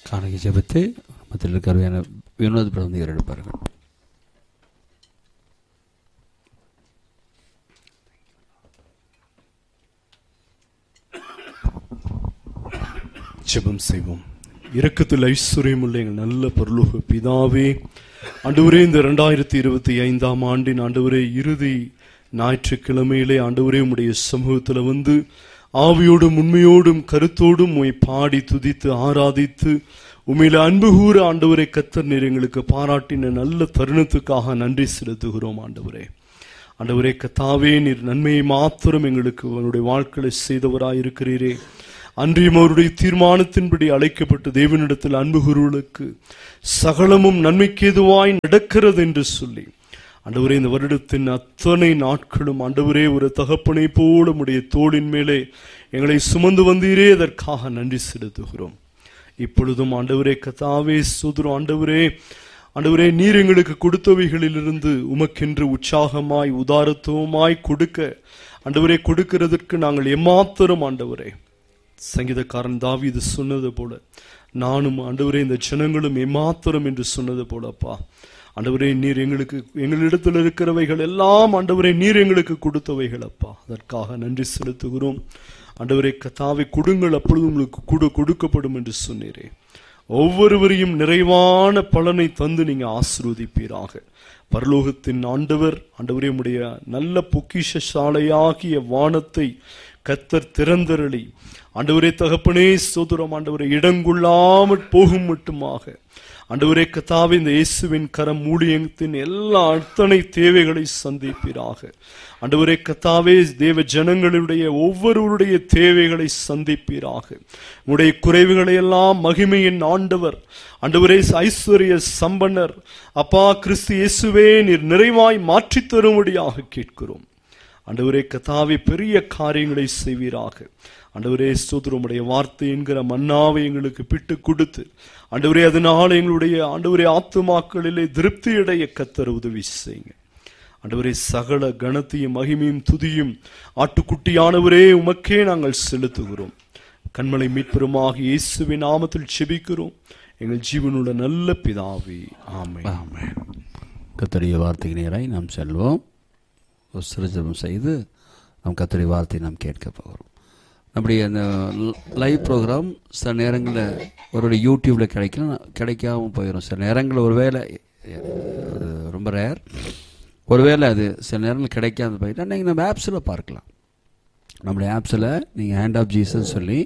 காணிக்கை ஜெபத்தை மத்தியில் இருக்கிற வினோத் பிரபந்தியர் எடுப்பார்கள் ஜெபம் செய்வோம் இரக்கத்தில் ஐஸ்வர்யம் உள்ள எங்கள் நல்ல பரலோக பிதாவே ஆண்டவரே இந்த ரெண்டாயிரத்தி இருபத்தி ஐந்தாம் ஆண்டின் ஆண்டவரே இறுதி ஞாயிற்றுக்கிழமையிலே ஆண்டவரே உம்முடைய சமூகத்தில் வந்து ஆவியோடும் உண்மையோடும் கருத்தோடும் உம்மை பாடி துதித்து ஆராதித்து உண்மையில அன்பு கூற ஆண்டவரை கத்தர் நீர் எங்களுக்கு பாராட்டின நல்ல தருணத்துக்காக நன்றி செலுத்துகிறோம் ஆண்டவரே ஆண்டவரே கத்தாவே நீர் நன்மையை மாத்திரம் எங்களுக்கு உன்னுடைய வாழ்க்கையை செய்தவராய் இருக்கிறீரே அன்றியும் அவருடைய தீர்மானத்தின்படி அழைக்கப்பட்ட தேவனிடத்தில் அன்பு குருவுகளுக்கு சகலமும் நன்மைக்கேதுவாய் நடக்கிறது என்று சொல்லி ஆண்டவரே இந்த வருடத்தின் அத்தனை நாட்களும் ஆண்டவரே ஒரு தகப்பனை போல உடைய தோளின் மேலே எங்களை சுமந்து வந்தீரே அதற்காக நன்றி செலுத்துகிறோம் இப்பொழுதும் ஆண்டவரே கத்தாவே சுதுரம் ஆண்டவரே ஆண்டவரே நீர் எங்களுக்கு கொடுத்தவைகளிலிருந்து உமக்கென்று உற்சாகமாய் உதாரத்துவமாய் கொடுக்க ஆண்டவரே கொடுக்கிறதற்கு நாங்கள் எம்மாத்திரம் ஆண்டவரே சங்கீதக்காரன் தாவீது சொன்னது போல நானும் ஆண்டவரே இந்த ஜனங்களும் எம்மாத்திரம் என்று சொன்னது போலப்பா ஆண்டவரே நீர் எங்களுக்கு எங்களிடத்தில் இருக்கிறவைகள் எல்லாம் ஆண்டவரே நீர் எங்களுக்கு கொடுத்தவைகள் அப்பா அதற்காக நன்றி செலுத்துகிறோம் ஆண்டவரே கத்தாவை கொடுங்கள் அப்பொழுது உங்களுக்கு கூட கொடுக்கப்படும் என்று சொன்னீரே ஒவ்வொருவரையும் நிறைவான பலனை தந்து நீங்க ஆசிர்வதிப்பீராக பரலோகத்தின் ஆண்டவர் ஆண்டவரே உடைய நல்ல பொக்கிஷ சாலையாகிய வானத்தை கத்தர் திறந்தரளி ஆண்டவரே தகப்பனே சோதரம் ஆண்டவரை இடங்கொள்ளாமல் போகும் மட்டுமாக ஆண்டவரே கத்தாவே இந்த இயேசுவின் கரம் ஊழியத்தின் எல்லா அத்தனை தேவைகளை சந்திப்பீராக ஆண்டவரே கத்தாவே தேவ ஜனங்களுடைய ஒவ்வொருவருடைய தேவைகளை சந்திப்பீராக உடைய குறைவுகளை எல்லாம் மகிமையின் ஆண்டவர் ஆண்டவரே ஐஸ்வர்ய சம்பன்னர் அப்பா கிறிஸ்து இயேசுவே நீர் நிறைவாய் மாற்றித் தரும்படியாக கேட்கிறோம் ஆண்டவரே கத்தாவே பெரிய காரியங்களை செய்வீராக ஆண்டவரே ஸ்தோத்திரமுடைய வார்த்தை என்கிற மன்னாவை எங்களுக்கு பிட்டு கொடுத்து ஆண்டவரே அதனால எங்களுடைய ஆண்டவரே ஆத்துமாக்களிலே திருப்தி அடைய கத்தர் உதவி செய்யுங்க ஆண்டவரே சகல கணத்தையும் மகிமையும் துதியும் ஆட்டுக்குட்டியானவரே உமக்கே நாங்கள் செலுத்துகிறோம் கண்மலை மீட்பெருமாக இயேசுவின் நாமத்தில் செபிக்கிறோம் எங்கள் ஜீவனுள்ள நல்ல பிதாவே ஆமை ஆமென் கத்தரிய வார்த்தைக்கு நேராய் நாம் செல்வோம் ஒரு சிறுஜபம் செய்து நாம் கத்தரிய வார்த்தையை நாம் கேட்க போகிறோம் நம்முடைய அந்த லைவ் ப்ரோக்ராம் சில நேரங்களில் ஒரு யூடியூப்பில் கிடைக்கலாம் கிடைக்காம போயிடும் சில நேரங்களில் ஒருவேளை அது ரொம்ப ரேர் ஒருவேளை அது சில நேரங்கள் கிடைக்காத போயிட்டா நீங்கள் நம்ம ஆப்ஸில் பார்க்கலாம் நம்முடைய ஆப்ஸில் நீங்கள் ஹேண்ட் ஆஃப் ஜீசஸ் சொல்லி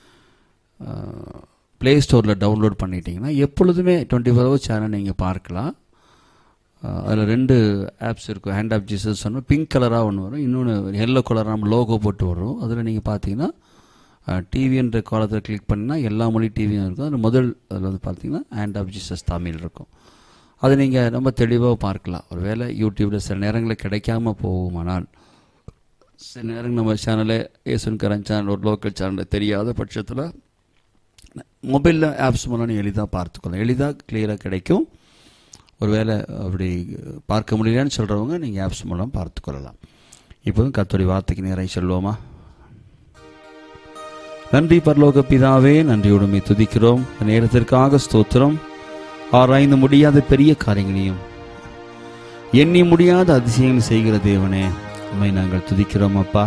ப்ளே ஸ்டோரில் டவுன்லோட் பண்ணிட்டீங்கன்னா எப்பொழுதுமே டுவெண்ட்டி ஃபோர் ஹவர்ஸ் சேனல் நீங்கள் பார்க்கலாம் அதில் ரெண்டு ஆப்ஸ் இருக்கும் ஹேண்ட் ஆஃப் ஜீசஸ் சொன்னால் பிங்க் கலராக ஒன்று வரும் இன்னொன்று எல்லோ கலராக நம்ம லோகோ போட்டு வரும் அதில் நீங்கள் பார்த்தீங்கன்னா டிவின்ற காலத்தில் கிளிக் பண்ணிங்கன்னா எல்லா மொழி டிவியும் இருக்கும் அதில் முதல் அதில் வந்து பார்த்தீங்கன்னா ஹேண்ட் ஆஃப் ஜீசஸ் தமிழ் இருக்கும் அதை நீங்கள் ரொம்ப தெளிவாக பார்க்கலாம் ஒரு வேளை யூடியூப்பில் சில நேரங்களில் கிடைக்காம போகுமானால் சில நேரங்கள் நம்ம சேனலில் ஏசன் கரன் சேனல் ஒரு லோக்கல் சேனலில் தெரியாத பட்சத்தில் மொபைலில் ஆப்ஸ் மூலம் நீங்கள் எளிதாக பார்த்துக்கலாம் எளிதாக கிளியராக கிடைக்கும் ஒருவேளை அப்படி பார்க்க முடியலன்னு சொல்கிறவங்க நீங்கள் ஆப்ஸ் மூலம் பார்த்துக்கொள்ளலாம் இப்போதும் கத்தோடைய வார்த்தைக்கு நேராக சொல்லுவோமா நன்றி பரலோக பிதாவே நன்றியுடன் துதிக்கிறோம் நேரத்திற்காக ஸ்தோத்திரம் ஆராய்ந்து முடியாத பெரிய காரியங்களையும் எண்ணி முடியாத அதிசயங்களை செய்கிற தேவனே உண்மை நாங்கள் துதிக்கிறோம் அப்பா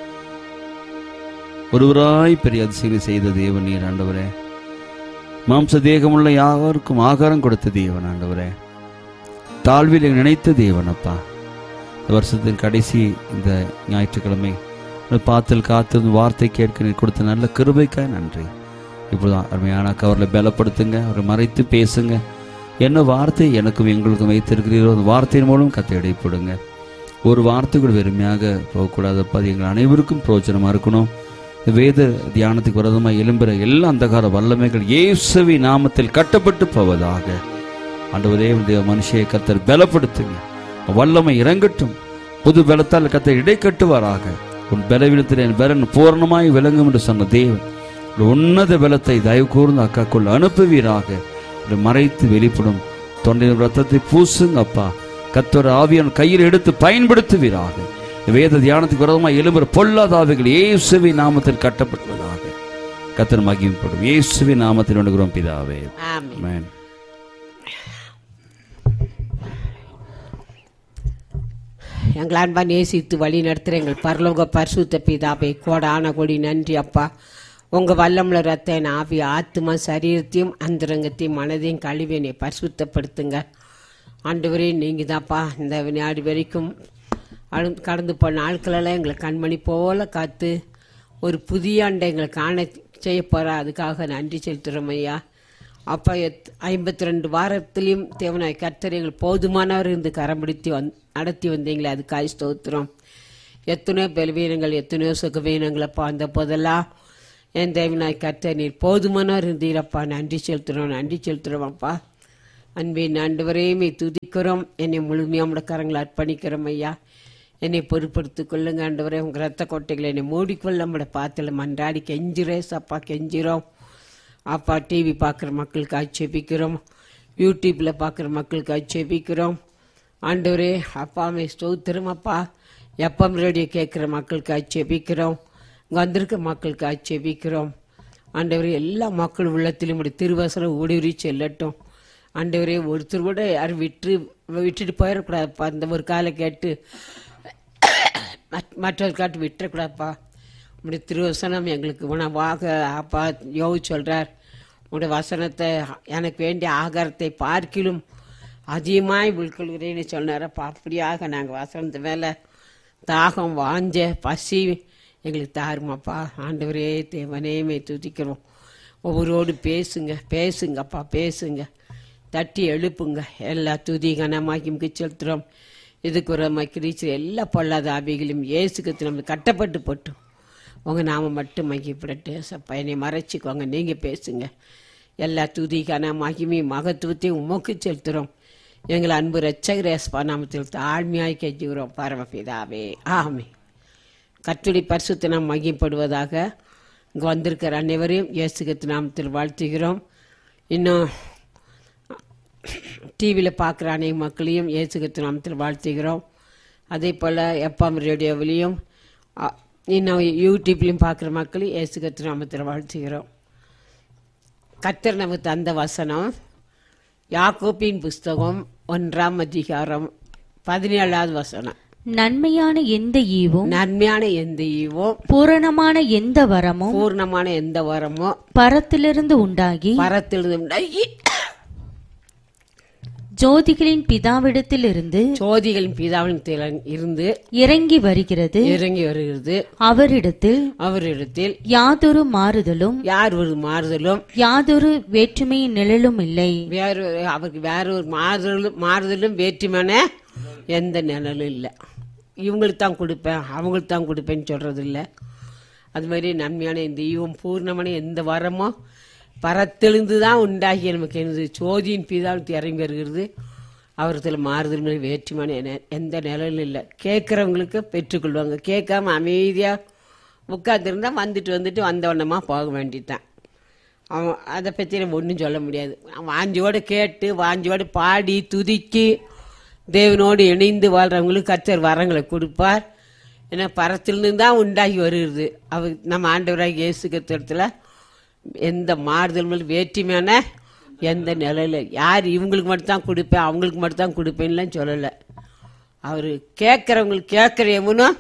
ஒருவராய் பெரிய அதிசயங்களை செய்த தேவன் நீர் ஆண்டவரே மாம்ச தேகமுள்ள யாருக்கும் ஆகாரம் கொடுத்த தேவன் ஆண்டவரே தாழ்வில் நினைத்த தேவன் அப்பா இந்த வருஷத்தின் கடைசி இந்த ஞாயிற்றுக்கிழமை பாத்தில் காத்து வார்த்தை கேட்க நீ கொடுத்த நல்ல கிருபைக்காய் நன்றி இப்போதான் அருமையான கவரில் பலப்படுத்துங்க அவரை மறைத்து பேசுங்க என்ன வார்த்தை எனக்கும் எங்களுக்கும் வைத்திருக்கிறீரோ அந்த வார்த்தையின் மூலம் கத்தை இடைப்படுங்க ஒரு வார்த்தை கூட வெறுமையாக போகக்கூடாதப்பா அது எங்கள் அனைவருக்கும் பிரோஜனமாக இருக்கணும் வேத தியானத்துக்கு விரதமாக எழும்புற எல்லா அந்தகார வல்லமைகள் இயேசுவி நாமத்தில் கட்டப்பட்டு போவதாக ஆண்டவரே உடைய மனுஷியை கத்தர் பலப்படுத்துங்க வல்லமை இறங்கட்டும் புது பலத்தால் கத்தர் இடை கட்டுவாராக உன் பலவீனத்தில் என் பலன் பூர்ணமாய் விளங்கும் என்று சொன்ன தேவன் உன்னத பலத்தை தயவு கூர்ந்து அக்காக்குள் அனுப்புவீராக மறைத்து வெளிப்படும் தொண்டையின் ரத்தத்தை பூசுங்க அப்பா கத்தோர ஆவியன் கையில் எடுத்து பயன்படுத்துவீராக வேத தியானத்துக்கு விரோதமாக எழும்புற பொல்லாதாவைகள் இயேசுவை நாமத்தில் கட்டப்படுவதாக கத்தர் மகிமைப்படும் இயேசுவின் நாமத்தில் ஒன்றுகிறோம் பிதாவே ஆமென் Amen. எங்கள் அன்பா நேசித்து வழி நடத்துகிற எங்கள் பரலோக பரிசுத்த பிதாவை கோடான கொடி நன்றி அப்பா உங்கள் வல்லமுள்ள ரத்த என் ஆவி ஆத்மா சரீரத்தையும் அந்தரங்கத்தையும் மனதையும் கழுவி என்னை பரிசுத்தப்படுத்துங்க ஆண்டவரே நீங்கள் தான்ப்பா இந்த வினாடி வரைக்கும் அழு- கடந்து போன நாட்களெல்லாம் எங்களை கண்மணி போல காத்து ஒரு புதிய ஆண்டை எங்களை காண செய்ய போகிறா அதுக்காக நன்றி செலுத்துகிறோம் ஐயா அப்பா எத் ஐம்பத்தி ரெண்டு வாரத்திலையும் தேவனாய் கர்த்தர் எங்கள் போதுமானவர் இருந்து கரம் பிடித்து வந் நடத்தி வந்தீங்களே அதுக்காக ஸ்தோத்திரம் எத்தனையோ பலவீனங்கள் எத்தனையோ சுகவீனங்களப்பா அந்த போதெல்லாம் என் தேவனாய் கர்த்தர் நீர் போதுமானவர் இருந்தீரப்பா நன்றி செலுத்துகிறோம் நன்றி செலுத்துகிறோம் அப்பா அன்பின் ஆண்டவரையுமே துதிக்கிறோம் என்னை முழுமையாக உடைய கரங்களை அர்ப்பணிக்கிறோம் ஐயா என்னை பொறுப்படுத்திக் கொள்ளுங்க ஆண்டவரே உங்கள் ரத்த கோட்டைகளை என்னை மூடிக்கொள்ள நம்மளோட பாத்தில் மன்றாடி கெஞ்சிரேஸ் அப்பா கெஞ்சிரோம் அப்பா டிவி பார்க்குற மக்களுக்காக செபிக்கிறோம் யூடியூப்பில் பார்க்குற மக்களுக்காக செபிக்கிறோம் ஆண்டவரே அப்பாமே ஸ்தோத்திரம் அப்பா எப்பம் ரேடியோ கேட்குற மக்களுக்காக செபிக்கிறோம் இங்கே வந்திருக்க மக்களுக்காக செபிக்கிறோம் ஆண்டவரே எல்லா மக்கள் உள்ளத்திலும் உடைய திருவசனம் ஊடுருவி செல்லட்டும் ஆண்டவரே ஒருத்தர் கூட யாரும் விட்டு விட்டுட்டு போயிடக்கூடாதுப்பா அந்த ஒரு காலை கேட்டு மற்ற- மற்றவர் காட்டு விட்டுறக்கூடாதுப்பா உடைய திருவசனம் எங்களுக்கு உணவாக அப்பா யோவி சொல்றார் உடைய வசனத்தை எனக்கு வேண்டிய ஆகாரத்தை பார்க்கிலும் அதிகமாய் உள்கொள்கிறேன்னு சொன்னாரப்பா அப்படியாக நாங்கள் வசனத்து மேலே தாகம் வாஞ்ச பசி எங்களுக்கு தாருமாப்பா ஆண்டவரே தேவனேமே துதிக்கிறோம் ஒவ்வொருவோடு பேசுங்க பேசுங்கப்பா பேசுங்க தட்டி எழுப்புங்க எல்லா துதி கனமாக்கி செலுத்துகிறோம் இதுக்கு ஒரு கிரீச்சர் எல்லா பொல்லாத ஆவிகளும் இயேசுக்கு நம்ம கட்டப்பட்டு போட்டோம் உங்கள் நாம மட்டும் மகிப்படட்டு சப்பா என்னை மறைச்சிக்கோங்க நீங்கள் பேசுங்க எல்லா துதி கன மகிமை மகத்துவத்தையும் உமக்கு செலுத்துகிறோம் எங்கள் அன்பு ரச்சகரேஸ்பா நாமத்தில் தாழ்மையாய் கெஞ்சுகிறோம் பரமபிதாவே ஆமே கத்துடி பரிசுத்த நாம் மகிப்படுவதாக இங்கே வந்திருக்கிற அனைவரையும் இயேசுகத்து நாமத்தில் வாழ்த்துகிறோம் இன்னும் டிவியில் பார்க்குற அனைத்து மக்களையும் இயேசுகத்து நாமத்தில் வாழ்த்துகிறோம் அதே போல் எப்பாம் ரேடியோவிலையும் அ, இன்னும் யூடியூப்லையும் பார்க்குற மக்களையும் இயேசுகத்து நாமத்தில் வாழ்த்துகிறோம் கர்த்தர் நமக்கு தந்த வசனம் யாக்கோப்பின் புஸ்தகம் ஒன்றாம் அதிகாரம் பதினேழாவது வசனம் நன்மையான எந்த ஈவும் நன்மையான எந்த ஈவும் பூரணமான எந்த வரமும் பூர்ணமான எந்த வரமோ பரத்திலிருந்து உண்டாகி பரத்திலிருந்து ஜோதிகளின் பிதாவிடத்திலிருந்து சோதிகளின் பிதாவின் திறன் இருந்து இறங்கி வருகிறது இறங்கி வருகிறது அவரிடத்தில் அவரிடத்தில் யாதொரு மாறுதலும் யார் ஒரு மாறுதலும் யாதொரு வேற்றுமையின் நிழலும் இல்லை வேறு அவருக்கு வேற ஒரு மாறுதலும் மாறுதலும் வேற்றுமான எந்த நிழலும் இல்லை இவங்களுக்கு தான் கொடுப்பேன் அவங்களுக்கு தான் கொடுப்பேன்னு சொல்றது இல்லை அது மாதிரி நன்மையான இந்த ஈவம் பூர்ணமான எந்த வரமோ பரத்தெழுந்து தான் உண்டாகி நமக்கு எனது சோதியின் பிதாவுக்கு இறங்கி வருகிறது அவரத்தில் மாறுதல் மேல் வேற்றுமான என- எந்த நிழலும் இல்லை கேட்குறவங்களுக்கு பெற்றுக்கொள்வாங்க கேட்காம அமைதியாக உட்காந்துருந்தா வந்துட்டு வந்துட்டு வந்தவண்ணமாக போக வேண்டியதுதான் அவன் அதை பற்றி நம்ம ஒன்றும் சொல்ல முடியாது அவன் வாஞ்சியோடு கேட்டு வாஞ்சியோடு பாடி துதிக்கி தேவனோடு இணைந்து வாழ்கிறவங்களுக்கு கத்தர் வரங்களை கொடுப்பார் ஏன்னா பரத்திலிருந்து தான் உண்டாகி வருகிறது அவர் நம்ம ஆண்டவராக இயேசு கத்திரத்தில் எந்த மாறுதல் மேல் வேற்றுமையான எந்த நிலையில் யார் இவங்களுக்கு மட்டும் தான் கொடுப்பேன் அவங்களுக்கு மட்டும் தான் கொடுப்பேன்லாம் சொல்லலை அவர் கேட்குறவங்களுக்கு கேட்குற எவனும்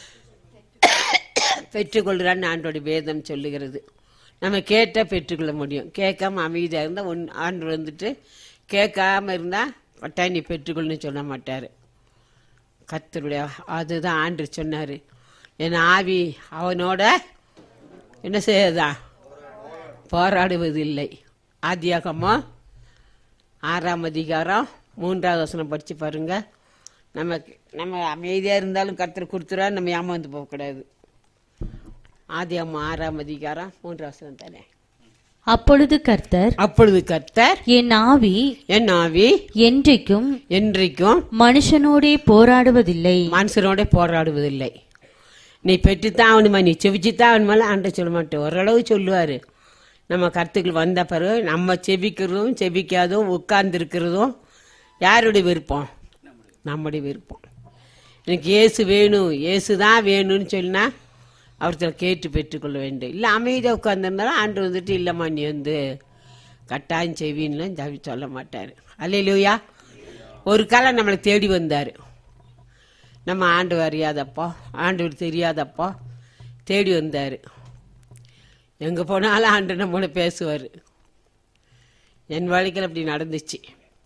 பெற்றுக்கொள்கிறான்னு ஆண்டோட வேதம் சொல்லுகிறது நம்ம கேட்டால் பெற்றுக்கொள்ள முடியும் கேட்காம அமைதியாக இருந்தால் ஒன் ஆண்டு வந்துட்டு கேட்காம இருந்தால் கட்டாயம் நீ பெற்றுக்கொள்ளுன்னு சொல்ல மாட்டார் கத்தருடைய அதுதான் ஆண்டு சொன்னார் என் ஆவி அவனோட என்ன செய்யதா போராடுவதில்லை ஆதியாகமோ ஆறாம் அதிகாரம் மூன்றாவது வசனம் படித்து பாருங்க நம்ம நம்ம அமைதியாக இருந்தாலும் கர்த்தர் கொடுத்துருவா நம்ம ஏமாந்து போகக்கூடாது ஆதியாகமம் ஆறாம் அதிகாரம் மூன்றாம் வசனம் தானே அப்பொழுது கர்த்தர் அப்பொழுது கர்த்தர் என் ஆவி என் ஆவி என்றைக்கும் என்றைக்கும் மனுஷனோடே போராடுவதில்லை மனுஷனோட போராடுவதில்லை நீ பெற்றுத்தான் ஆகணுமா நீ செவிச்சுத்தான் ஆகணுமால ஆண்ட சொல்ல மாட்டேன் ஓரளவு சொல்லுவார் நம்ம கருத்துக்கள் வந்த பிறகு நம்ம செபிக்கிறதும் செபிக்காதும் உட்கார்ந்து இருக்கிறதும் யாருடைய விருப்பம் நம்முடைய விருப்பம் எனக்கு ஏசு வேணும் ஏசு தான் வேணும்னு சொன்னா அவர்கிட்ட கேட்டு பெற்றுக்கொள்ள வேண்டும் இல்லை அமைதியாக உட்காந்துருந்தாலும் ஆண்டு வந்துட்டு இல்லைம்மா நீ வந்து கட்டாயம் செய்வீன்னு ஜாவி சொல்ல மாட்டார் அல்லையிலூயா ஒரு காலம் நம்மளை தேடி வந்தார் நம்ம ஆண்டு அறியாதப்போ ஆண்டு தெரியாதப்போ தேடி வந்தார் எங்கே போனாலும் ஆண்டு நம்மளை பேசுவார் என் வாழ்க்கையில் அப்படி நடந்துச்சு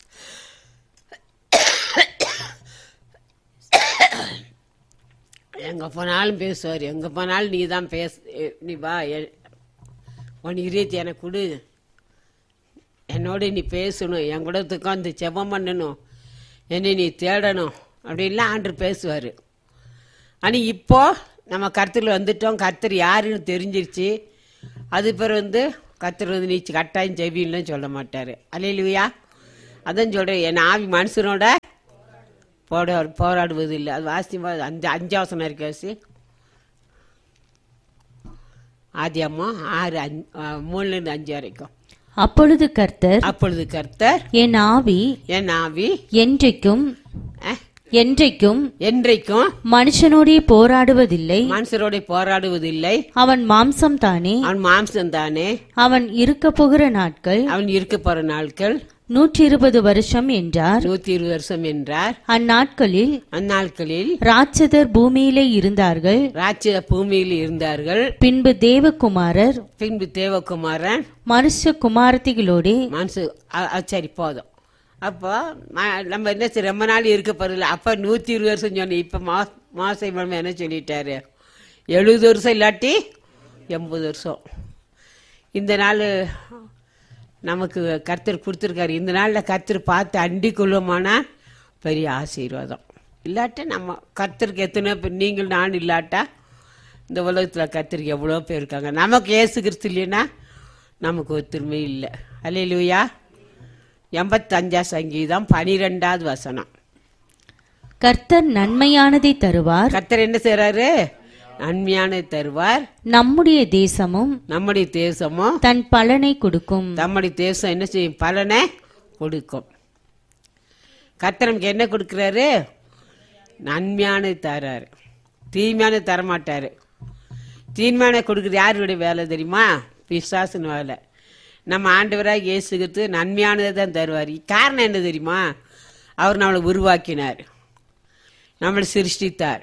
எங்கே போனாலும் பேசுவார் எங்கே போனாலும் நீ தான் பேச நீ வா எ- உன் இருபத்தி எனக்கு கொடு என்னோட நீ பேசணும் என் கூட உட்காந்து செபம் பண்ணணும் என்னை நீ தேடணும் அப்படின்லாம் ஆண்டு பேசுவார் ஆனால் இப்போ நம்ம கருத்தில் வந்துட்டோம் கர்த்தர் யாருன்னு தெரிஞ்சிருச்சு அது பிறகு வந்து கர்த்தர் வந்து நீ கட்டாயம் ஜெபின்லாம் சொல்ல மாட்டார் அல்லையிலுயா அதான் சொல்கிறேன் என் ஆவி மனுஷனோட போட போராடுவது இல்லை அது வாசி அஞ்சு அஞ்சாவசனம் இருக்கு வாசி ஆதி அம்மா ஆறு அஞ்சு மூணுலேருந்து அஞ்சு வரைக்கும் அப்பொழுது கர்த்தர் அப்பொழுது கர்த்தர் என் ஆவி என் ஆவி என்றைக்கும் அஹ், என்றைக்கும் என்றைக்கும் மனுஷனோடே போராடுவதில்லை மனுஷரோட போராடுவதில்லை அவன் மாம்சம் தானே அவன் மாம்சம் தானே அவன் இருக்க போகிற நாட்கள் அவன் இருக்க போற நாட்கள் நூற்றி இருபது வருஷம் என்றார் நூத்தி இருபது வருஷம் என்றார் அந்நாட்களில் அந்நாட்களில் ராட்சதர் பூமியிலே இருந்தார்கள் ராட்சத பூமியில் இருந்தார்கள் பின்பு தேவகுமாரர் பின்பு தேவகுமாரன் மனுஷ குமாரத்திகளோடே மனசு அ- அ, சரி போதும் அப்போ ம- நம்ம என்ன செய்ய ரொம்ப நாள் இருக்க போறதில்ல அப்போ நூற்றி இருபது வருஷம் சொன்னேன் இப்போ மா மாசை மாமா என்ன சொல்லிட்டாரு எழுபது வருஷம் இல்லாட்டி எண்பது வருஷம் இந்த நாள் நமக்கு கர்த்தர் கொடுத்துருக்காரு இந்த நாளில் கர்த்தர் பார்த்து அண்டிக் கொள்ளுமானா பெரிய ஆசீர்வாதம் இல்லாட்டி நம்ம கர்த்தருக்கு எத்தனை பேர் நீங்கள் நான் இல்லாட்டா இந்த உலகத்தில் கர்த்தருக்கு எவ்வளோ பேர் இருக்காங்க நமக்கு ஏசு கிறிஸ்து இல்லைன்னா நமக்கு ஒத்துமை இல்லை அல்லையிலுயா எண்பத்தஞ்சா சங்கீதம் பனிரெண்டாவது வசனம் கர்த்தர் நன்மையானதை தருவார் கர்த்தர் என்ன செய்றாரு நன்மையான தருவார் நம்முடைய தேசமும் நம்முடைய தேசமும் தன் பலனை கொடுக்கும் நம்முடைய தேசம் என்ன செய்யும் பலனை கொடுக்கும் கர்த்தர் நமக்கு என்ன கொடுக்குறாரு நன்மையானது தராரு தீமையானது தரமாட்டாரு தீமையான கொடுக்குறது யாருடைய வேலை தெரியுமா பிசாசுன்னு வேலை நம்ம ஆண்டவராக இயேசுகிறது நன்மையானதை தான் தருவார் காரணம் என்ன தெரியுமா அவர் நம்மளை உருவாக்கினார் நம்மளை சிருஷ்டித்தார்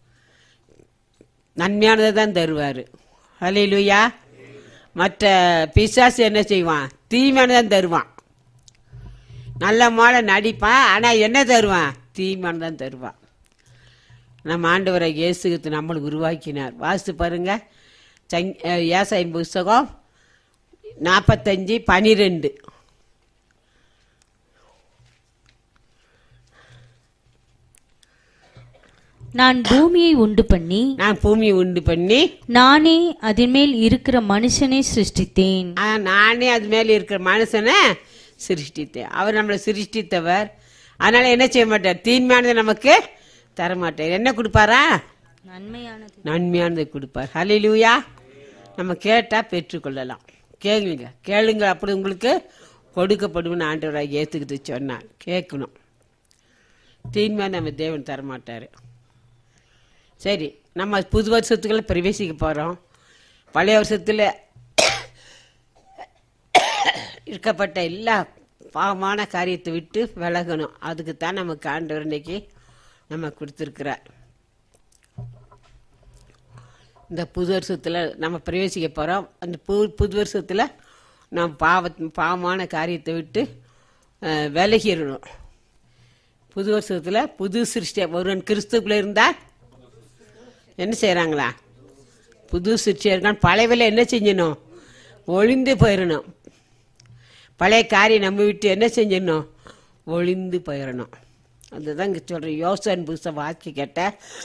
நன்மையானதை தான் தருவார் ஹalleluya மற்ற பிசாசு என்ன செய்வான் தீமையானதை தான் தருவான் நல்ல மாலை நடிப்பான் ஆனால் என்ன தருவான் தீமையானது தான் தருவான் நம்ம ஆண்டவரை இயேசுக்கு நம்மளை உருவாக்கினார் வாசித்து பாருங்க சங் ஏசாயின் புஸ்தகம் நாற்பத்தஞ்சு பனிரெண்டு நான் பூமியை உண்டு பண்ணி நான் பூமியை உண்டு பண்ணி நானே அதன் மேல் இருக்கிற மனுஷனை சிருஷ்டித்தேன் ஆ, நானே அது மேலே இருக்கிற மனுஷனை சிருஷ்டித்தேன் அவர் நம்மளை சிருஷ்டித்தவர் அதனால என்ன செய்ய மாட்டார் தீன்மையானதை நமக்கு தர மாட்டார் என்ன கொடுப்பாரா நன்மையானது நன்மையானதை கொடுப்பார் ஹalleluya நம்ம கேட்டால் பெற்றுக்கொள்ளலாம் கேளுங்க கேளுங்க அப்படி உங்களுக்கு கொடுக்கப்படும்னு ஆண்டவராக ஏற்றுக்கிட்டு சொன்னார் கேட்கணும் தீன்மையாக நம்ம தேவன் தரமாட்டார் சரி நம்ம புது வருஷத்துக்குள்ள பிரவேசிக்க போகிறோம் பழைய வருஷத்தில் இருக்கப்பட்ட எல்லா பாவமான காரியத்தை விட்டு விலகணும் அதுக்கு தான் நமக்கு ஆண்டவர் இன்னைக்கு நம்ம கொடுத்துருக்கிறார் இந்த புது வருஷத்தில் நம்ம பிரவேசிக்க போகிறோம் அந்த புது புது வருஷத்தில் நாம் பாவ பாவமான காரியத்தை விட்டு அஹ், விலகிடணும் புது வருஷத்தில் புது சிருஷ்டி ஒருவன் கிறிஸ்துக்குள்ளே இருந்தால் என்ன செய்கிறாங்களா புது சிருஷ்டியாக இருக்கான் பழையவில் என்ன செஞ்சணும் ஒளிந்து போயிடணும் பழைய காரியம் நம்ம விட்டு என்ன செஞ்சிடணும் ஒளிந்து போயிடணும் அதுதான் இங்கே சொல்கிறேன் யோசன் புதுசை வாக்கி கேட்ட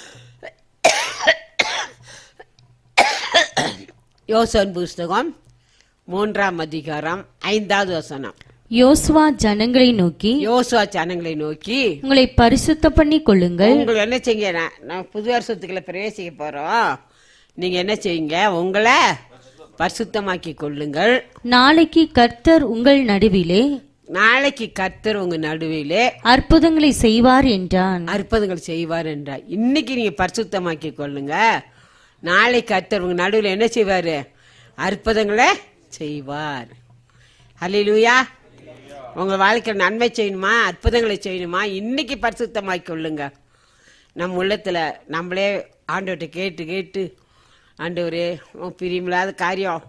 யோசன் புஸ்தகம் மூன்றாம் அதிகாரம் ஐந்தாவது வசனம் யோசுவா ஜனங்களை நோக்கி யோசுவா ஜனங்களை நோக்கி உங்களை பரிசுத்த பண்ணி கொள்ளுங்கள் உங்களை என்ன செய்யுங்க நான் நான் புது வருஷத்துக்குள்ள பிரவேசிக்க போறோம் நீங்க என்ன செய்யுங்க உங்களை பரிசுத்தமாக்கி கொள்ளுங்கள் நாளைக்கு கர்த்தர் உங்கள் நடுவிலே நாளைக்கு கர்த்தர் உங்க நடுவிலே அற்புதங்களை செய்வார் என்றான் அற்புதங்கள் செய்வார் என்றார் இன்னைக்கு நீங்க பரிசுத்தமாக்கி கொள்ளுங்க நாளை கர்த்தர் உங்க நடுவில் என்ன செய்வாரு அற்புதங்களை செய்வார் ஹalleluya உங்க வாழ்க்கையில் நன்மை செய்யணுமா அற்புதங்களை செய்யணுமா இன்னைக்கு பரிசுத்தமாக்கி கொள்ளுங்க நம்ம உள்ளத்துல நம்மளே ஆண்டவர்கிட்ட கேட்டு கேட்டு ஆண்டவரே உன் பிரியமில்லாத காரியம்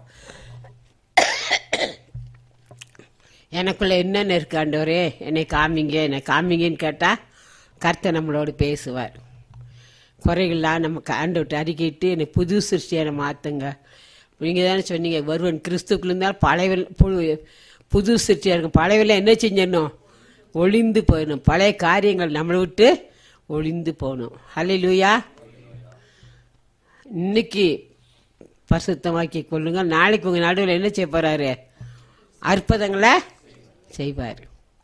எனக்குள்ள என்னென்ன இருக்கு ஆண்டவரே என்னை காமிங்க என்னை காமிங்கன்னு கேட்டா கர்த்தர் நம்மளோடு பேசுவார் குறைகள்லாம் நமக்கு ஆண்டவர்கிட்ட அறிக்கிட்டு என்னை புது சிருஷ்டியான மாற்றுங்க நீங்கள் தானே சொன்னீங்க வருவன் கிறிஸ்துக்குள்ள இருந்தால் பழைய புது- புது சிருஷ்டியாக இருக்கும் பழையவெல்லாம் என்ன செஞ்சிடணும் ஒளிந்து போயிடணும் பழைய காரியங்கள் நம்மளை விட்டு ஒளிந்து போகணும் ஹலே லூயா இன்னைக்கு பரிசுத்தமாக்கி கொள்ளுங்க நாளைக்கு உங்கள் நடுவில் என்ன செய்ய போகிறாரு அற்புதங்களை செய்வார்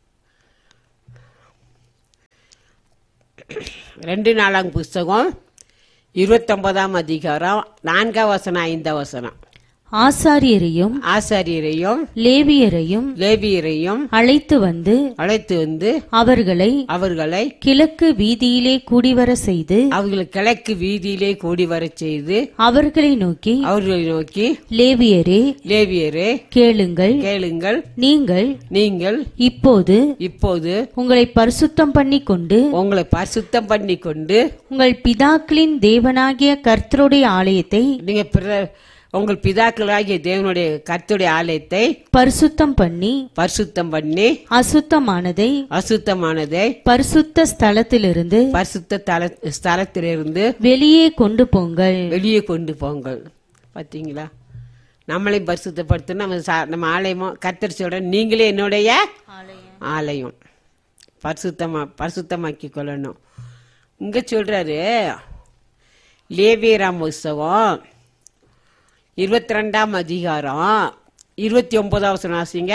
ரெண்டு நாளாம் புஸ்தகம் இருபத்தொன்பதாம் அதிகாரம் நான்காம் வசனம் ஐந்தாம் வசனம் ஆசாரியரையும் ஆசாரியரையும் லேவியரையும் லேவியரையும் அழைத்து வந்து அழைத்து வந்து அவர்களை அவர்களை கிழக்கு வீதியிலே கூடிவர செய்து அவர்களை கிழக்கு வீதியிலே கூடி வரச் செய்து அவர்களை நோக்கி அவர்களை நோக்கி லேவியரே லேவியரே கேளுங்கள் கேளுங்கள் நீங்கள் நீங்கள் இப்போது இப்போது உங்களை பரிசுத்தம் பண்ணி கொண்டு உங்களை பரிசுத்தம் பண்ணி கொண்டு உங்கள் பிதாக்களின் தேவனாகிய கர்த்தருடைய ஆலயத்தை நீங்க பிற- உங்கள் பிதாக்களாகிய தேவனுடைய கர்த்தருடைய ஆலயத்தை பரிசுத்தம் பண்ணி பரிசுத்தம் பண்ணி அசுத்தமானதை அசுத்தமானதை பரிசுத்த ஸ்தலத்திலிருந்து பரிசுத்த தல ஸ்தலத்திலிருந்து வெளியே கொண்டு போங்கள் வெளியே கொண்டு போங்கள் பார்த்தீங்களா நம்மளையும் பரிசுத்தப்படுத்தணும் நம்ம சா- நம்ம ஆலயமோ கர்த்தர் சொல்ற நீங்களே என்னுடைய ஆலயம் பரிசுத்தமா பரிசுத்தமாக்கி கொள்ளணும் இங்க சொல்றாரு லேவியராம் உற்சவம் இருபத்தி ரெண்டாம் அதிகாரம் இருபத்தி ஒன்பதாம் வாசிங்க